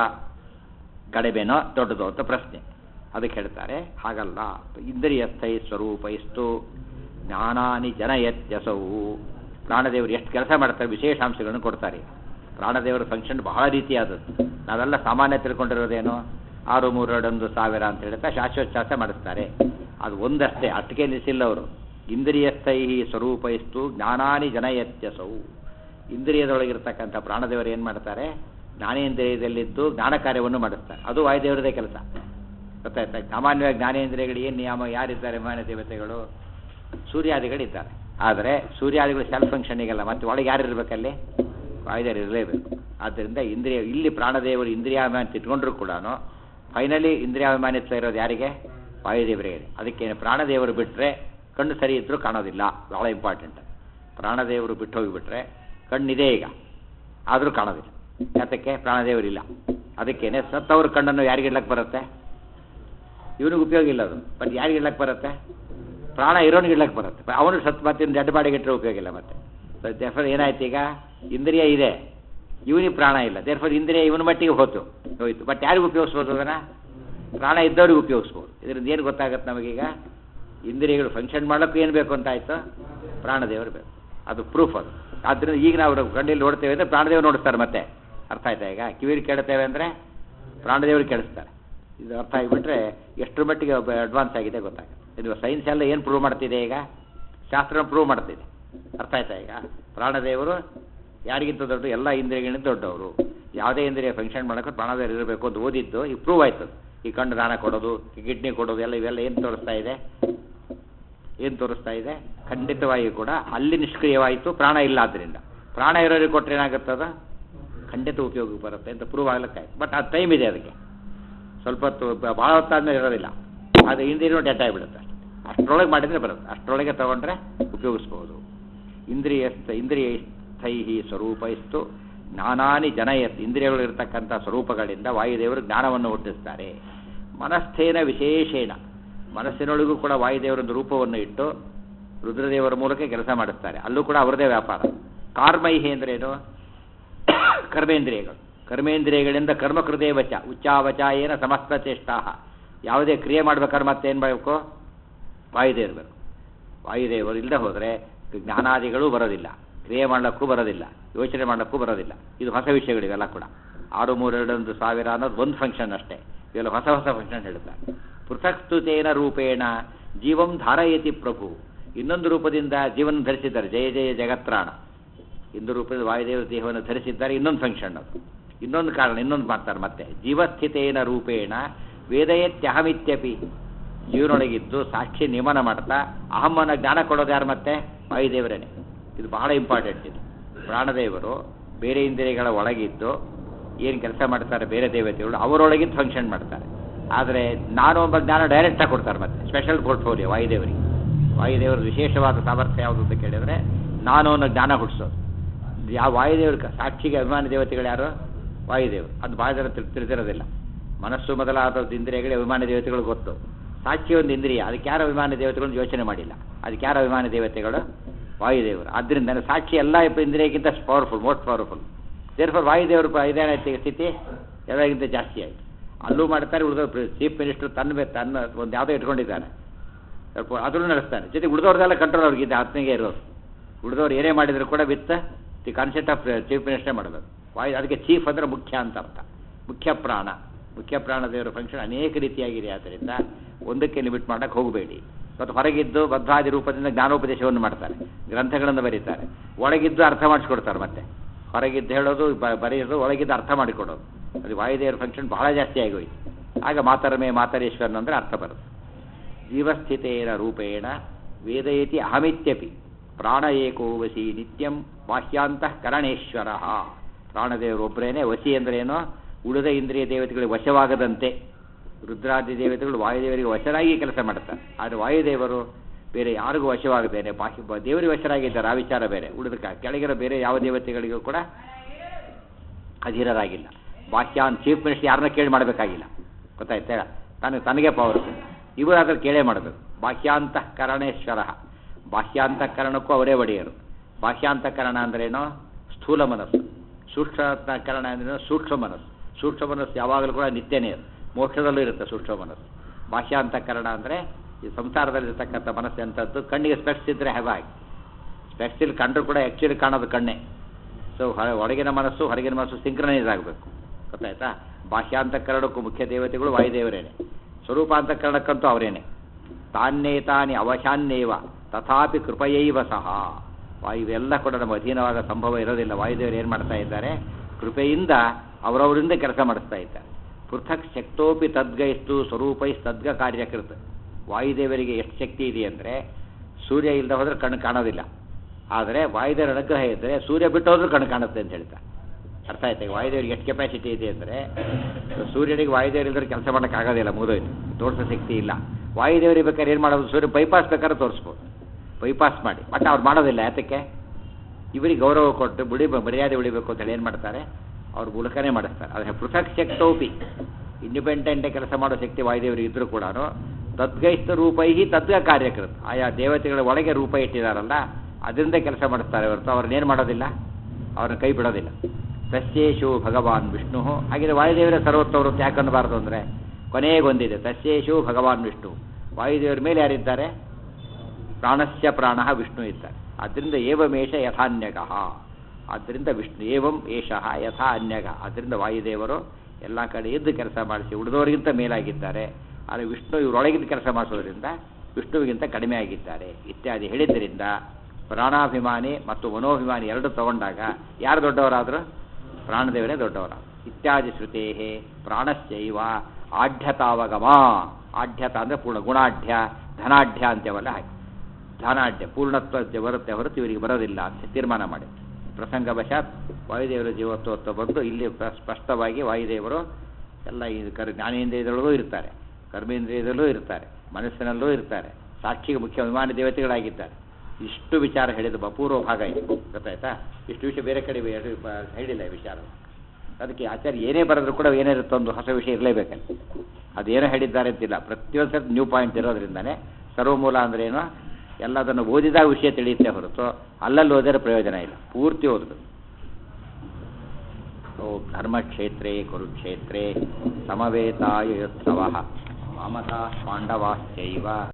ಕಡಿಮೆನೋ ದೊಡ್ಡದು ಅಂತ ಪ್ರಶ್ನೆ ಅದಕ್ಕೆ ಹೇಳ್ತಾರೆ ಹಾಗಲ್ಲ ಇಂದ್ರಿಯಸ್ಥೈ ಸ್ವರೂಪೈಸ್ತು ಜ್ಞಾನಾನಿ ಜನಯತ್ಯಸವು ಪ್ರಾಣದೇವರು ಎಷ್ಟು ಕೆಲಸ ಮಾಡ್ತಾರೆ ವಿಶೇಷಾಂಶಗಳನ್ನು ಕೊಡ್ತಾರೆ ಪ್ರಾಣದೇವರ ಫಂಕ್ಷನ್ ಬಹಳ ರೀತಿಯಾದದ್ದು ನಾವೆಲ್ಲ ಸಾಮಾನ್ಯ ತಿಳ್ಕೊಂಡಿರೋದೇನು ಆರು ಮೂರು ಎರಡೊಂದು ಸಾವಿರ ಅಂತ ಹೇಳ್ತಾ ಶಾಶ್ವಶ್ವಾಸ ಮಾಡಿಸ್ತಾರೆ ಅದು ಒಂದಷ್ಟೇ ಅಷ್ಟಕ್ಕೆ ನಿಲ್ಲಿಸಿಲ್ಲ ಅವರು ಇಂದ್ರಿಯಸ್ಥೈ ಸ್ವರೂಪೈಸ್ತು ಜ್ಞಾನಾನಿ ಜನಯತ್ಯಸವು ಇಂದ್ರಿಯದೊಳಗಿರ್ತಕ್ಕಂಥ ಪ್ರಾಣದೇವರು ಏನು ಮಾಡ್ತಾರೆ ಜ್ಞಾನೇಂದ್ರಿಯದಲ್ಲಿದ್ದು ಜ್ಞಾನ ಕಾರ್ಯವನ್ನು ಮಾಡಿಸ್ತಾರೆ ಅದು ವಾಯುದೇವರದೇ ಕೆಲಸ ಗೊತ್ತಾಯ್ತಾ ಸಾಮಾನ್ಯವಾಗಿ ಜ್ಞಾನೇಂದ್ರಿಯಗಳು ಏನು ನಿಯಮ ಯಾರಿದ್ದಾರೆ ವಿಮಾನ ದೇವತೆಗಳು ಸೂರ್ಯಾದಿಗಳಿದ್ದಾರೆ ಆದರೆ ಸೂರ್ಯಾದಿಗಳು ಸೆಲ್ಫ್ ಫಂಕ್ಷನಿಗೆಲ್ಲ ಮತ್ತೆ ಒಳಗೆ ಯಾರು ಇರಬೇಕಲ್ಲಿ ವಾಯುದೇವರು ಇರಲೇಬೇಕು ಆದ್ದರಿಂದ ಇಂದ್ರಿಯ ಇಲ್ಲಿ ಪ್ರಾಣದೇವರು ಇಂದ್ರಿಯಾಭಿಮಾನ ಇಟ್ಕೊಂಡ್ರು ಕೂಡ ಫೈನಲಿ ಇಂದ್ರಿಯಾಭಿಮಾನಿತ್ವ ಇರೋದು ಯಾರಿಗೆ ವಾಯುದೇವರಿಗೆ ಅದಕ್ಕೆ ಪ್ರಾಣದೇವರು ಬಿಟ್ಟರೆ ಕಣ್ಣು ಸರಿ ಇದ್ದರೂ ಕಾಣೋದಿಲ್ಲ ಭಾಳ ಇಂಪಾರ್ಟೆಂಟ್ ಪ್ರಾಣದೇವರು ಬಿಟ್ಟು ಹೋಗಿಬಿಟ್ರೆ ಕಣ್ಣಿದೆ ಈಗ ಆದರೂ ಕಾಣೋದಿಲ್ಲ ಯಾತಕ್ಕೆ ಪ್ರಾಣದೇವರಿಲ್ಲ ಅದಕ್ಕೇನೆ ಸತ್ತವ್ರ ಕಣ್ಣನ್ನು ಯಾರಿಗೆ ಇಡ್ಲಕ್ಕೆ ಬರುತ್ತೆ ಇವನಿಗೆ ಉಪಯೋಗ ಇಲ್ಲ ಅದು ಬಟ್ ಯಾರಿಗೆ ಇಡ್ಲಕ್ಕೆ ಬರುತ್ತೆ ಪ್ರಾಣ ಇರೋನಿಗೆ ಇಡ್ಲಕ್ಕೆ ಬರುತ್ತೆ ಅವನು ಸತ್ ಮತ್ತೆ ಡೆಡ್ ಬಾಡಿಗೆ ಇಟ್ಟರೆ ಉಪಯೋಗ ಇಲ್ಲ ಮತ್ತೆ ದೇರ್ಫರ್ ಏನಾಯ್ತು ಈಗ ಇಂದ್ರಿಯ ಇದೆ ಇವನಿಗೆ ಪ್ರಾಣ ಇಲ್ಲ ದೇರ್ಫರ್ ಇಂದ್ರಿಯ ಇವನ ಮಟ್ಟಿಗೆ ಹೋತು ಹೋಯ್ತು ಬಟ್ ಯಾರಿಗೆ ಉಪಯೋಗಿಸ್ಬೋದು ಅದನ್ನು ಪ್ರಾಣ ಇದ್ದವ್ರಿಗೆ ಉಪಯೋಗಿಸ್ಬೋದು ಇದರಿಂದ ಏನು ಗೊತ್ತಾಗುತ್ತೆ ನಮಗೀಗ ಇಂದ್ರಿಯಗಳು ಫಂಕ್ಷನ್ ಮಾಡೋಕ್ಕೂ ಏನು ಬೇಕು ಅಂತ ಆಯಿತು ಪ್ರಾಣದೇವರು ಬೇಕು ಅದು ಪ್ರೂಫ್ ಅದು ಆದ್ದರಿಂದ ಈಗ ನಾವು ಕಣ್ಣಲ್ಲಿ ನೋಡ್ತೇವೆ ಅಂದರೆ ಪ್ರಾಣದೇವರು ನೋಡಿಸ್ತಾರೆ ಮತ್ತೆ ಅರ್ಥ ಆಯ್ತಾ ಈಗ ಕಿವಿಲಿ ಕೇಳ್ತೇವೆ ಅಂದರೆ ಪ್ರಾಣದೇವರು ಕೇಳಿಸ್ತಾರೆ ಇದು ಅರ್ಥ ಆಗಿಬಿಟ್ರೆ ಎಷ್ಟರ ಮಟ್ಟಿಗೆ ಅಡ್ವಾನ್ಸ್ ಆಗಿದೆ ಗೊತ್ತಾಗುತ್ತೆ ಇದು ಸೈನ್ಸ್ ಎಲ್ಲ ಏನು ಪ್ರೂವ್ ಮಾಡ್ತಿದೆ ಈಗ ಶಾಸ್ತ್ರ ಪ್ರೂವ್ ಮಾಡ್ತಿದೆ ಅರ್ಥ ಆಯ್ತಾ ಈಗ ಪ್ರಾಣದೇವರು ಯಾರಿಗಿಂತ ದೊಡ್ಡ ಎಲ್ಲ ಇಂದ್ರಿಯಗಳಿಂದ ದೊಡ್ಡವರು ಯಾವುದೇ ಇಂದ್ರಿಯ ಫಂಕ್ಷನ್ ಮಾಡೋಕೆ ಪ್ರಾಣದೇವರು ಇರಬೇಕು ಅಂತ ಓದಿದ್ದು ಈಗ ಪ್ರೂವ್ ಆಯ್ತು ಈ ಕಣ್ಣು ದಾನ ಕೊಡೋದು ಈ ಕಿಡ್ನಿ ಕೊಡೋದು ಎಲ್ಲ ಇವೆಲ್ಲ ಏನು ತೋರಿಸ್ತಾ ಇದೆ ಏನು ತೋರಿಸ್ತಾ ಇದೆ ಖಂಡಿತವಾಗಿಯೂ ಕೂಡ ಅಲ್ಲಿ ನಿಷ್ಕ್ರಿಯವಾಯಿತು ಪ್ರಾಣ ಇಲ್ಲ ಆದ್ದರಿಂದ ಪ್ರಾಣ ಇರೋರಿಗೆ ಕೊಟ್ಟರೆ ಏನಾಗುತ್ತದ ಖಂಡಿತ ಉಪಯೋಗಕ್ಕೆ ಬರುತ್ತೆ ಅಂತ ಪ್ರೂವ್ ಆಗ್ಲಿಕ್ಕಾಯ್ತು ಬಟ್ ಅದು ಟೈಮ್ ಇದೆ ಅದಕ್ಕೆ ಸ್ವಲ್ಪ ಹೊತ್ತು ಬ- ಭಾಳ ಹೊತ್ತಾದ್ಮೇಲೆ ಇರೋದಿಲ್ಲ ಅದು ಇಂದ್ರಿಯೂ ಡೆಟ್ ಆಗಿಬಿಡುತ್ತೆ ಅಷ್ಟರೊಳಗೆ ಮಾಡಿದರೆ ಬರುತ್ತೆ ಅಷ್ಟರೊಳಗೆ ತಗೊಂಡ್ರೆ ಉಪಯೋಗಿಸ್ಬೋದು ಇಂದ್ರಿಯ ಇಂದ್ರಿಯಸ್ಥೈ ಸ್ವರೂಪೈಸ್ತು ಜ್ಞಾನಾನಿ ಜನಯತ್ ಇಂದ್ರಿಯಗಳು ಇರತಕ್ಕಂಥ ಸ್ವರೂಪಗಳಿಂದ ವಾಯುದೇವರು ಜ್ಞಾನವನ್ನು ಹುಟ್ಟಿಸ್ತಾರೆ ಮನಸ್ಥೇನ ವಿಶೇಷೇಣ ಮನಸ್ಸಿನೊಳಗೂ ಕೂಡ ವಾಯುದೇವರೊಂದು ರೂಪವನ್ನು ಇಟ್ಟು ರುದ್ರದೇವರ ಮೂಲಕ ಕೆಲಸ ಮಾಡಿಸ್ತಾರೆ ಅಲ್ಲೂ ಕೂಡ ಅವರದೇ ವ್ಯಾಪಾರ ಕಾರ್ಮೈಹಿ ಅಂದ್ರೆ ಏನು ಕರ್ಮೇಂದ್ರಿಯಗಳು ಕರ್ಮೇಂದ್ರಿಯಗಳಿಂದ ಕರ್ಮಕೃತೇ ವಚ ಉಚ್ಚಾವಚ ಏನ ಸಮಸ್ತ ಚೇಷ್ಟಾ ಯಾವುದೇ ಕ್ರಿಯೆ ಮಾಡ್ಬೇಕಾದ್ರೆ ಮತ್ತೆ ಏನು ಮಾಡಬೇಕು ವಾಯುದೇವರು ಬೇಕು ವಾಯುದೇವರು ಇಲ್ಲದೆ ಹೋದರೆ ಜ್ಞಾನಾದಿಗಳು ಬರೋದಿಲ್ಲ ಕ್ರಿಯೆ ಮಾಡಲಿಕ್ಕೂ ಬರೋದಿಲ್ಲ ಯೋಚನೆ ಮಾಡಲಿಕ್ಕೂ ಬರೋದಿಲ್ಲ ಇದು ಹೊಸ ವಿಷಯಗಳಿವೆಲ್ಲ ಕೂಡ ಆರು ಮೂರೆರಡೊಂದು ಸಾವಿರ ಅನ್ನೋದು ಒಂದು ಫಂಕ್ಷನ್ ಅಷ್ಟೇ ಇವೆಲ್ಲ ಹೊಸ ಹೊಸ ಫಂಕ್ಷನ್ ಹೇಳ್ತಾರೆ ಪೃಥಕ್ಸ್ತುತೇನ ರೂಪೇಣ ಜೀವಂ ಧಾರಯತಿ ಪ್ರಭು ಇನ್ನೊಂದು ರೂಪದಿಂದ ಜೀವನ ಧರಿಸಿದ್ದಾರೆ ಜಯ ಜಯ ಜಗತ್ರಾಣ ಇಂದು ರೂಪದ ವಾಯುದೇವ ದೇಹವನ್ನು ಧರಿಸಿದ್ದಾರೆ ಇನ್ನೊಂದು ಫಂಕ್ಷನ್ ಅದು ಇನ್ನೊಂದು ಕಾರಣ ಇನ್ನೊಂದು ಮಾಡ್ತಾರೆ ಮತ್ತೆ ಜೀವಸ್ಥಿತೇನ ರೂಪೇಣ ವೇದಯತ್ಯಹಮಿತ್ಯಪಿ ಜೀವನೊಳಗಿದ್ದು ಸಾಕ್ಷಿ ನಿಯಮನ ಮಾಡ್ತಾ ಅಹಮ್ಮನ ಜ್ಞಾನ ಕೊಡೋದು ಯಾರು ಮತ್ತೆ ವಾಯುದೇವರೇನೆ ಇದು ಬಹಳ ಇಂಪಾರ್ಟೆಂಟ್ ಇದು ಪ್ರಾಣದೇವರು ಬೇರೆ ಇಂದ್ರಿಯಗಳ ಒಳಗಿದ್ದು ಏನು ಕೆಲಸ ಮಾಡ್ತಾರೆ ಬೇರೆ ದೇವತೆಗಳು ಅವರೊಳಗಿದ್ದು ಫಂಕ್ಷನ್ ಮಾಡ್ತಾರೆ ಆದರೆ ನಾನು ಒಬ್ಬ ಜ್ಞಾನ ಡೈರೆಕ್ಟಾಗಿ ಕೊಡ್ತಾರೆ ಮತ್ತೆ ಸ್ಪೆಷಲ್ ಪೋರ್ಟ್ಫೋಲಿಯೋ ವಾಯುದೇವರಿಗೆ ವಾಯುದೇವರ ವಿಶೇಷವಾದ ಸಾಮರ್ಥ್ಯ ಯಾವುದು ಅಂತ ಕೇಳಿದರೆ ನಾನು ಅನ್ನೋ ಜ್ಞಾನ ಹುಟ್ಟಿಸೋದು ಯಾವ ವಾಯುದೇವ್ರ ಕ- ಸಾಕ್ಷಿಗೆ ಅಭಿಮಾನಿ ದೇವತೆಗಳು ಯಾರು ವಾಯುದೇವರು ಅದು ಭಾಳ ಜನ ತಿಳ್- ತಿಳಿದಿರೋದಿಲ್ಲ ಮನಸ್ಸು ಮೊದಲಾದ ಇಂದ್ರಿಯಗಳೇ ಅಭಿಮಾನಿ ದೇವತೆಗಳು ಗೊತ್ತು ಸಾಕ್ಷಿ ಒಂದು ಇಂದ್ರಿಯ ಅದಕ್ಕೆ ಯಾರು ಅಭಿಮಾನಿ ದೇವತೆಗಳು ಯೋಚನೆ ಮಾಡಿಲ್ಲ ಅದಕ್ಕೆ ಯಾರು ಅಭಿಮಾನಿ ದೇವತೆಗಳು ವಾಯುದೇವರು ಆದ್ದರಿಂದ ಸಾಕ್ಷಿ ಎಲ್ಲ ಇಪ್ಪ ಇಂದ್ರಿಯಕ್ಕಿಂತ ಪವರ್ಫುಲ್ ಮೋಸ್ಟ್ ಪವರ್ಫುಲ್ ದೇರ್ಫರ್ ವಾಯುದೇವರು ಪ- ಇದೇನಾಯ್ತು ಈಗ ಸ್ಥಿತಿ ಎಲ್ಲರಿಗಿಂತ ಜಾಸ್ತಿ ಆಯಿತು ಅಲ್ಲೂ ಮಾಡ್ತಾರೆ ಉಳಿದವ್ರು ಚೀಫ್ ಮಿನಿಸ್ಟರ್ ತನ್ನ ಬೇ- ತನ್ನ ಒಂದು ಯಾವುದೋ ಇಟ್ಕೊಂಡಿದ್ದಾನೆ ಸ್ವಲ್ಪ ಅದನ್ನು ನಡೆಸ್ತಾನೆ ಜೊತೆಗೆ ಉಳಿದವ್ರದೆಲ್ಲ ಕಂಟ್ರೋಲ್ ಅವ್ರಿಗಿದೆ ಆತ್ಮಿಗೆ ಇರೋದು ಉಳಿದವ್ರು ಏನೇ ಮಾಡಿದ್ರು ಕೂಡ with the concept of chief minister ಮಾಡಬೇಕು ವಾಯು ಅದಕ್ಕೆ ಚೀಫ್ ಅಂದರೆ ಮುಖ್ಯ ಅಂತ ಅರ್ಥ ಮುಖ್ಯ ಪ್ರಾಣ ಮುಖ್ಯ ಪ್ರಾಣ ದೇವರ ಫಂಕ್ಷನ್ ಅನೇಕ ರೀತಿಯಾಗಿದೆ ಆದ್ದರಿಂದ ಒಂದಕ್ಕೆ ಲಿಮಿಟ್ ಮಾಡಕ್ಕೆ ಹೋಗಬೇಡಿ ಮತ್ತು ಹೊರಗಿದ್ದು ಬದ್ಧಾದಿ ರೂಪದಿಂದ ಜ್ಞಾನೋಪದೇಶವನ್ನು ಮಾಡ್ತಾರೆ ಗ್ರಂಥಗಳನ್ನು ಬರೀತಾರೆ ಒಳಗಿದ್ದು ಅರ್ಥ ಮಾಡಿಸ್ಕೊಡ್ತಾರೆ ಮತ್ತೆ ಹೊರಗಿದ್ದು ಹೇಳೋದು ಬ- ಬರೆಯೋದು ಒಳಗಿದ್ದು ಅರ್ಥ ಮಾಡಿಕೊಡೋದು ಅದು ವಾಯುದೇವರ ಫಂಕ್ಷನ್ ಬಹಳ ಜಾಸ್ತಿ ಆಗೋಯ್ತು ಆಗ ಮಾತರಮೇ ಮಾತರೇಶ್ವರನ್ ಅಂದರೆ ಅರ್ಥ ಬರುತ್ತೆ ಜೀವಸ್ಥಿತೇನ ರೂಪೇಣ ವೇದಯತಿ ಅಹಮಿತ್ಯಪಿ ಪ್ರಾಣ ಏಕೋ ವಸಿ ನಿತ್ಯಂ ಬಾಹ್ಯಾಂತಃ ಕರಣೇಶ್ವರ ಪ್ರಾಣದೇವರೊಬ್ಬರೇನೆ ವಸಿ ಅಂದ್ರೇನು ಉಳಿದ ಇಂದ್ರಿಯ ದೇವತೆಗಳಿಗೆ ವಶವಾಗದಂತೆ ರುದ್ರಾದಿ ದೇವತೆಗಳು ವಾಯುದೇವರಿಗೆ ವಶರಾಗಿ ಕೆಲಸ ಮಾಡ್ತಾರೆ ಆದರೆ ವಾಯುದೇವರು ಬೇರೆ ಯಾರಿಗೂ ವಶವಾಗದೇನೆ ಬಾಹ್ಯ ಬ- ದೇವರಿಗೆ ವಶರಾಗಿದ್ದಾರೆ ಆ ವಿಚಾರ ಬೇರೆ ಉಳಿದ ಕ- ಕೆಳಗಿರೋ ಬೇರೆ ಯಾವ ದೇವತೆಗಳಿಗೂ ಕೂಡ ಅಧೀರರಾಗಿಲ್ಲ ಬಾಹ್ಯಾನ್ ಚೀಫ್ ಮಿನಿಸ್ಟರ್ ಯಾರನ್ನ ಕೇಳಿ ಮಾಡಬೇಕಾಗಿಲ್ಲ ಗೊತ್ತಾಯ್ತಾ ತಾನು ತನಗೆ ಪವರ್ ಇವರು ಅದ್ರ ಕೇಳೇ ಮಾಡಬೇಕು ಬಾಹ್ಯಾಂತಃಕರಣೇಶ್ವರ ಬಾಹ್ಯಾಂತಃಕರಣಕ್ಕೂ ಅವರೇ ಒಡೆಯರು ಬಾಹ್ಯಾಂತಃಕರಣ ಅಂದ್ರೇನು ಸ್ಥೂಲ ಮನಸ್ಸು ಸೂಕ್ಷ್ಮಕರಣ ಅಂದ್ರೇನು ಸೂಕ್ಷ್ಮ ಮನಸ್ಸು ಸೂಕ್ಷ್ಮ ಮನಸ್ಸು ಯಾವಾಗಲೂ ಕೂಡ ನಿತ್ಯನೇ ಅದು. ಮೋಕ್ಷದಲ್ಲೂ ಇರುತ್ತೆ ಸೂಕ್ಷ್ಮ ಮನಸ್ಸು ಬಾಹ್ಯಾಂತಃಕರಣ ಅಂದರೆ ಈ ಸಂಸಾರದಲ್ಲಿರ್ತಕ್ಕಂಥ ಮನಸ್ಸು ಎಂಥದ್ದು ಕಣ್ಣಿಗೆ ಸ್ಪೆಕ್ಸ್ ಇದ್ದರೆ ಹೆವಾಗಿ ಸ್ಪೆಕ್ಸ್ ಇಲ್ಲಿ ಕಂಡ್ರು ಕೂಡ ಆ್ಯಕ್ಚುಲಿ ಕಾಣೋದು ಕಣ್ಣೇ ಸೊ ಹೊರ ಒಳಗಿನ ಮನಸ್ಸು ಹೊರಗಿನ ಮನಸ್ಸು ಸಿಂಕ್ರನೈಸ್ ಆಗಬೇಕು ಗೊತ್ತಾಯ್ತಾ ಬಾಹ್ಯಾಂತಃಕರಣಕ್ಕೂ ಮುಖ್ಯ ದೇವತೆಗಳು ವಾಯುದೇವರೇನೆ ಸ್ವರೂಪಾಂತಃಕರಣಕ್ಕಂತೂ ಅವರೇನೆ ತಾನ್ನೇ ತಾನಿ ಅವಶಾನ್ಯೇವ ತಥಾಪಿ ಕೃಪಯೈವ ಸಹ ವಾಯು ಇವೆಲ್ಲ ಕೂಡ ನಮ್ಮ ಅಧೀನವಾದ ಸಂಭವ ಇರೋದಿಲ್ಲ ವಾಯುದೇವರು ಏನು ಮಾಡ್ತಾ ಇದ್ದಾರೆ ಕೃಪೆಯಿಂದ ಅವರವರಿಂದ ಕೆಲಸ ಮಾಡಿಸ್ತಾ ಇದ್ದಾರೆ ಪೃಥಕ್ ಶಕ್ತೋಪಿ ತದ್ಗೈಸ್ತು ಸ್ವರೂಪೈ ತದ್ಗ ಕಾರ್ಯಕೃತ ವಾಯುದೇವರಿಗೆ ಎಷ್ಟು ಶಕ್ತಿ ಇದೆ ಅಂದರೆ ಸೂರ್ಯ ಇಲ್ಲದೆ ಹೋದರೆ ಕಣ್ಣು ಕಾಣೋದಿಲ್ಲ ಆದರೆ ವಾಯುದೇವರ ಅನುಗ್ರಹ ಇದ್ದರೆ ಸೂರ್ಯ ಬಿಟ್ಟು ಹೋದ್ರೂ ಕಣ್ಣು ಕಾಣುತ್ತೆ ಅಂತ ಹೇಳ್ತಾರೆ ಅರ್ಥ ಆಯ್ತಾ ಈಗ ವಾಯುದೇವರಿಗೆ ಎಷ್ಟು ಕೆಪಾಸಿಟಿ ಇದೆ ಅಂದರೆ ಸೂರ್ಯನಿಗೆ ವಾಯುದೇವರು ಇಲ್ಲದ್ರೆ ಕೆಲಸ ಮಾಡೋಕ್ಕಾಗೋದಿಲ್ಲ ಮುಗಿದೋಯ್ತು ತೋರಿಸೋ ಶಕ್ತಿ ಇಲ್ಲ ವಾಯುದೇವರಿಗೆ ಬೇಕಾದ್ರೆ ಏನು ಮಾಡೋದು ಸೂರ್ಯ ಬೈಪಾಸ್ ಬೇಕಾದ್ರೆ ತೋರಿಸ್ಬೋದು ಬೈಪಾಸ್ ಮಾಡಿ ಬಟ್ ಅವ್ರು ಮಾಡೋದಿಲ್ಲ ಯಾತಕ್ಕೆ ಇವರಿಗೆ ಗೌರವ ಕೊಟ್ಟು ಬಿಡಿ ಮರ್ಯಾದೆ ಉಳಿಬೇಕು ಅಂತ ಹೇಳಿ ಏನು ಮಾಡ್ತಾರೆ ಅವ್ರ ಮೂಲಕನೇ ಮಾಡಿಸ್ತಾರೆ ಆದರೆ ಪೃಥಕ್ ಶಕ್ತೋಪಿ ಇಂಡಿಪೆಂಡೆಂಟ್ ಕೆಲಸ ಮಾಡೋ ಶಕ್ತಿ ವಾಯುದೇವರಿಗೆ ಇದ್ದರೂ ಕೂಡ ತದ್ಗೈಸ್ತ ರೂಪೈಹಿ ತದ್ಗ ಕಾರ್ಯಕೃತ ಆಯಾ ದೇವತೆಗಳ ಒಳಗೆ ರೂಪ ಇಟ್ಟಿದಾರಲ್ಲ ಅದರಿಂದ ಕೆಲಸ ಮಾಡಿಸ್ತಾರೆ ಹೊರತು ಅವ್ರನ್ನೇನು ಮಾಡೋದಿಲ್ಲ ಅವ್ರನ್ನ ಕೈ ಬಿಡೋದಿಲ್ಲ ತಸ್ಯೇಶು ಭಗವಾನ್ ವಿಷ್ಣು ಹಾಗೆ ವಾಯುದೇವರ ಸರ್ವೋತ್ತವರು ಯಾಕೆ ಅನ್ನಬಾರ್ದು ಅಂದರೆ ಕೊನೆಗೊಂದಿದೆ ತಸ್ಯೇಶು ಭಗವಾನ್ ವಿಷ್ಣು ವಾಯುದೇವರ ಮೇಲೆ ಯಾರಿದ್ದಾರೆ ಪ್ರಾಣಸ್ಯ ಪ್ರಾಣ ವಿಷ್ಣು ಇದ್ದಾರೆ ಆದ್ದರಿಂದ ಏವಮೇಷ ಯಥಾನ್ಯಗಃ ಆದ್ದರಿಂದ ವಿಷ್ಣು ಏವಂ ಏಷಃ ಯಥಾ ಅನ್ಯಗ ಆದ್ದರಿಂದ ವಾಯುದೇವರು ಎಲ್ಲ ಕಡೆ ಎದ್ದು ಕೆಲಸ ಮಾಡಿಸಿ ಉಳಿದವರಿಗಿಂತ ಮೇಲಾಗಿದ್ದಾರೆ ಆದರೆ ವಿಷ್ಣು ಇವರೊಳಗಿಂದ ಕೆಲಸ ಮಾಡಿಸೋದ್ರಿಂದ ವಿಷ್ಣುವಿಗಿಂತ ಕಡಿಮೆ ಆಗಿದ್ದಾರೆ ಇತ್ಯಾದಿ ಹೇಳಿದ್ದರಿಂದ ಪ್ರಾಣಾಭಿಮಾನಿ ಮತ್ತು ಮನೋಭಿಮಾನಿ ಎರಡು ತಗೊಂಡಾಗ ಯಾರು ದೊಡ್ಡವರಾದರು ಪ್ರಾಣದೇವರೇ ದೊಡ್ಡವರ ಇತ್ಯಾದಿ ಶ್ರುತೇ ಪ್ರಾಣಶ್ಚೈವ ಆಢ್ಯತಾವಗಮ ಆಢ್ಯತ ಅಂದರೆ ಪೂರ್ಣ ಗುಣಾಢ್ಯ ಧನಾಢ್ಯ ಅಂತ್ಯವಲ್ಲ ಹಾಗೆ ಧನಾಢ್ಯ ಪೂರ್ಣತ್ವ ಬರುತ್ತೆ ಹೊರತು ಇವರಿಗೆ ಬರೋದಿಲ್ಲ ಅಂತ ತೀರ್ಮಾನ ಮಾಡಿ ಪ್ರಸಂಗವಶಾತ್ ವಾಯುದೇವರ ಜೀವತ್ವತ್ವ ಬಂದು ಇಲ್ಲಿ ಪ್ರ- ಸ್ಪಷ್ಟವಾಗಿ ವಾಯುದೇವರು ಎಲ್ಲ ಈ ಕರ್ ಜ್ಞಾನೇಂದ್ರಿಯದಲ್ಲೂ ಇರ್ತಾರೆ ಕರ್ಮೇಂದ್ರಿಯದಲ್ಲೂ ಇರ್ತಾರೆ ಮನಸ್ಸಿನಲ್ಲೂ ಇರ್ತಾರೆ ಸಾಕ್ಷಿಗೆ ಮುಖ್ಯ ವಿಮಾನ ದೇವತೆಗಳಾಗಿದ್ದಾರೆ ಇಷ್ಟು ವಿಚಾರ ಹೇಳಿದ ಅಪೂರ್ವ ಭಾಗ ಇದೆ ಗೊತ್ತಾಯ್ತಾ ಇಷ್ಟು ವಿಷಯ ಬೇರೆ ಕಡೆ ಬೇರೆ ಬ- ಹೇಳಿಲ್ಲ ಈ ವಿಚಾರ ಅದಕ್ಕೆ ಆಚಾರ್ಯ ಏನೇ ಬರೆದ್ರು ಕೂಡ ಏನಿರುತ್ತೆ ಒಂದು ಹೊಸ ವಿಷಯ ಇರಲೇಬೇಕಲ್ಲಿ ಅದೇನೋ ಹೇಳಿದ್ದಾರೆ ಅಂತಿಲ್ಲ ಪ್ರತಿಯೊಂದು ಸರ್ತಿ ನ್ಯೂ ಪಾಯಿಂಟ್ ಇರೋದ್ರಿಂದನೇ ಸರ್ವಮೂಲ ಅಂದ್ರೆ ಏನು ಎಲ್ಲದನ್ನು ಓದಿದಾಗ ವಿಷಯ ತಿಳಿಯುತ್ತೆ ಹೊರತು ಅಲ್ಲಲ್ಲಿ ಓದಿದ್ರೆ ಪ್ರಯೋಜನ ಇಲ್ಲ ಪೂರ್ತಿ ಓದಬೇಕು ಓಂ ಧರ್ಮಕ್ಷೇತ್ರೇ ಕುರುಕ್ಷೇತ್ರೇ ಸಮವೇತಾಯೋತ್ಸವ ಮಮತಾ ಪಾಂಡವಾಶ್ಚೈವ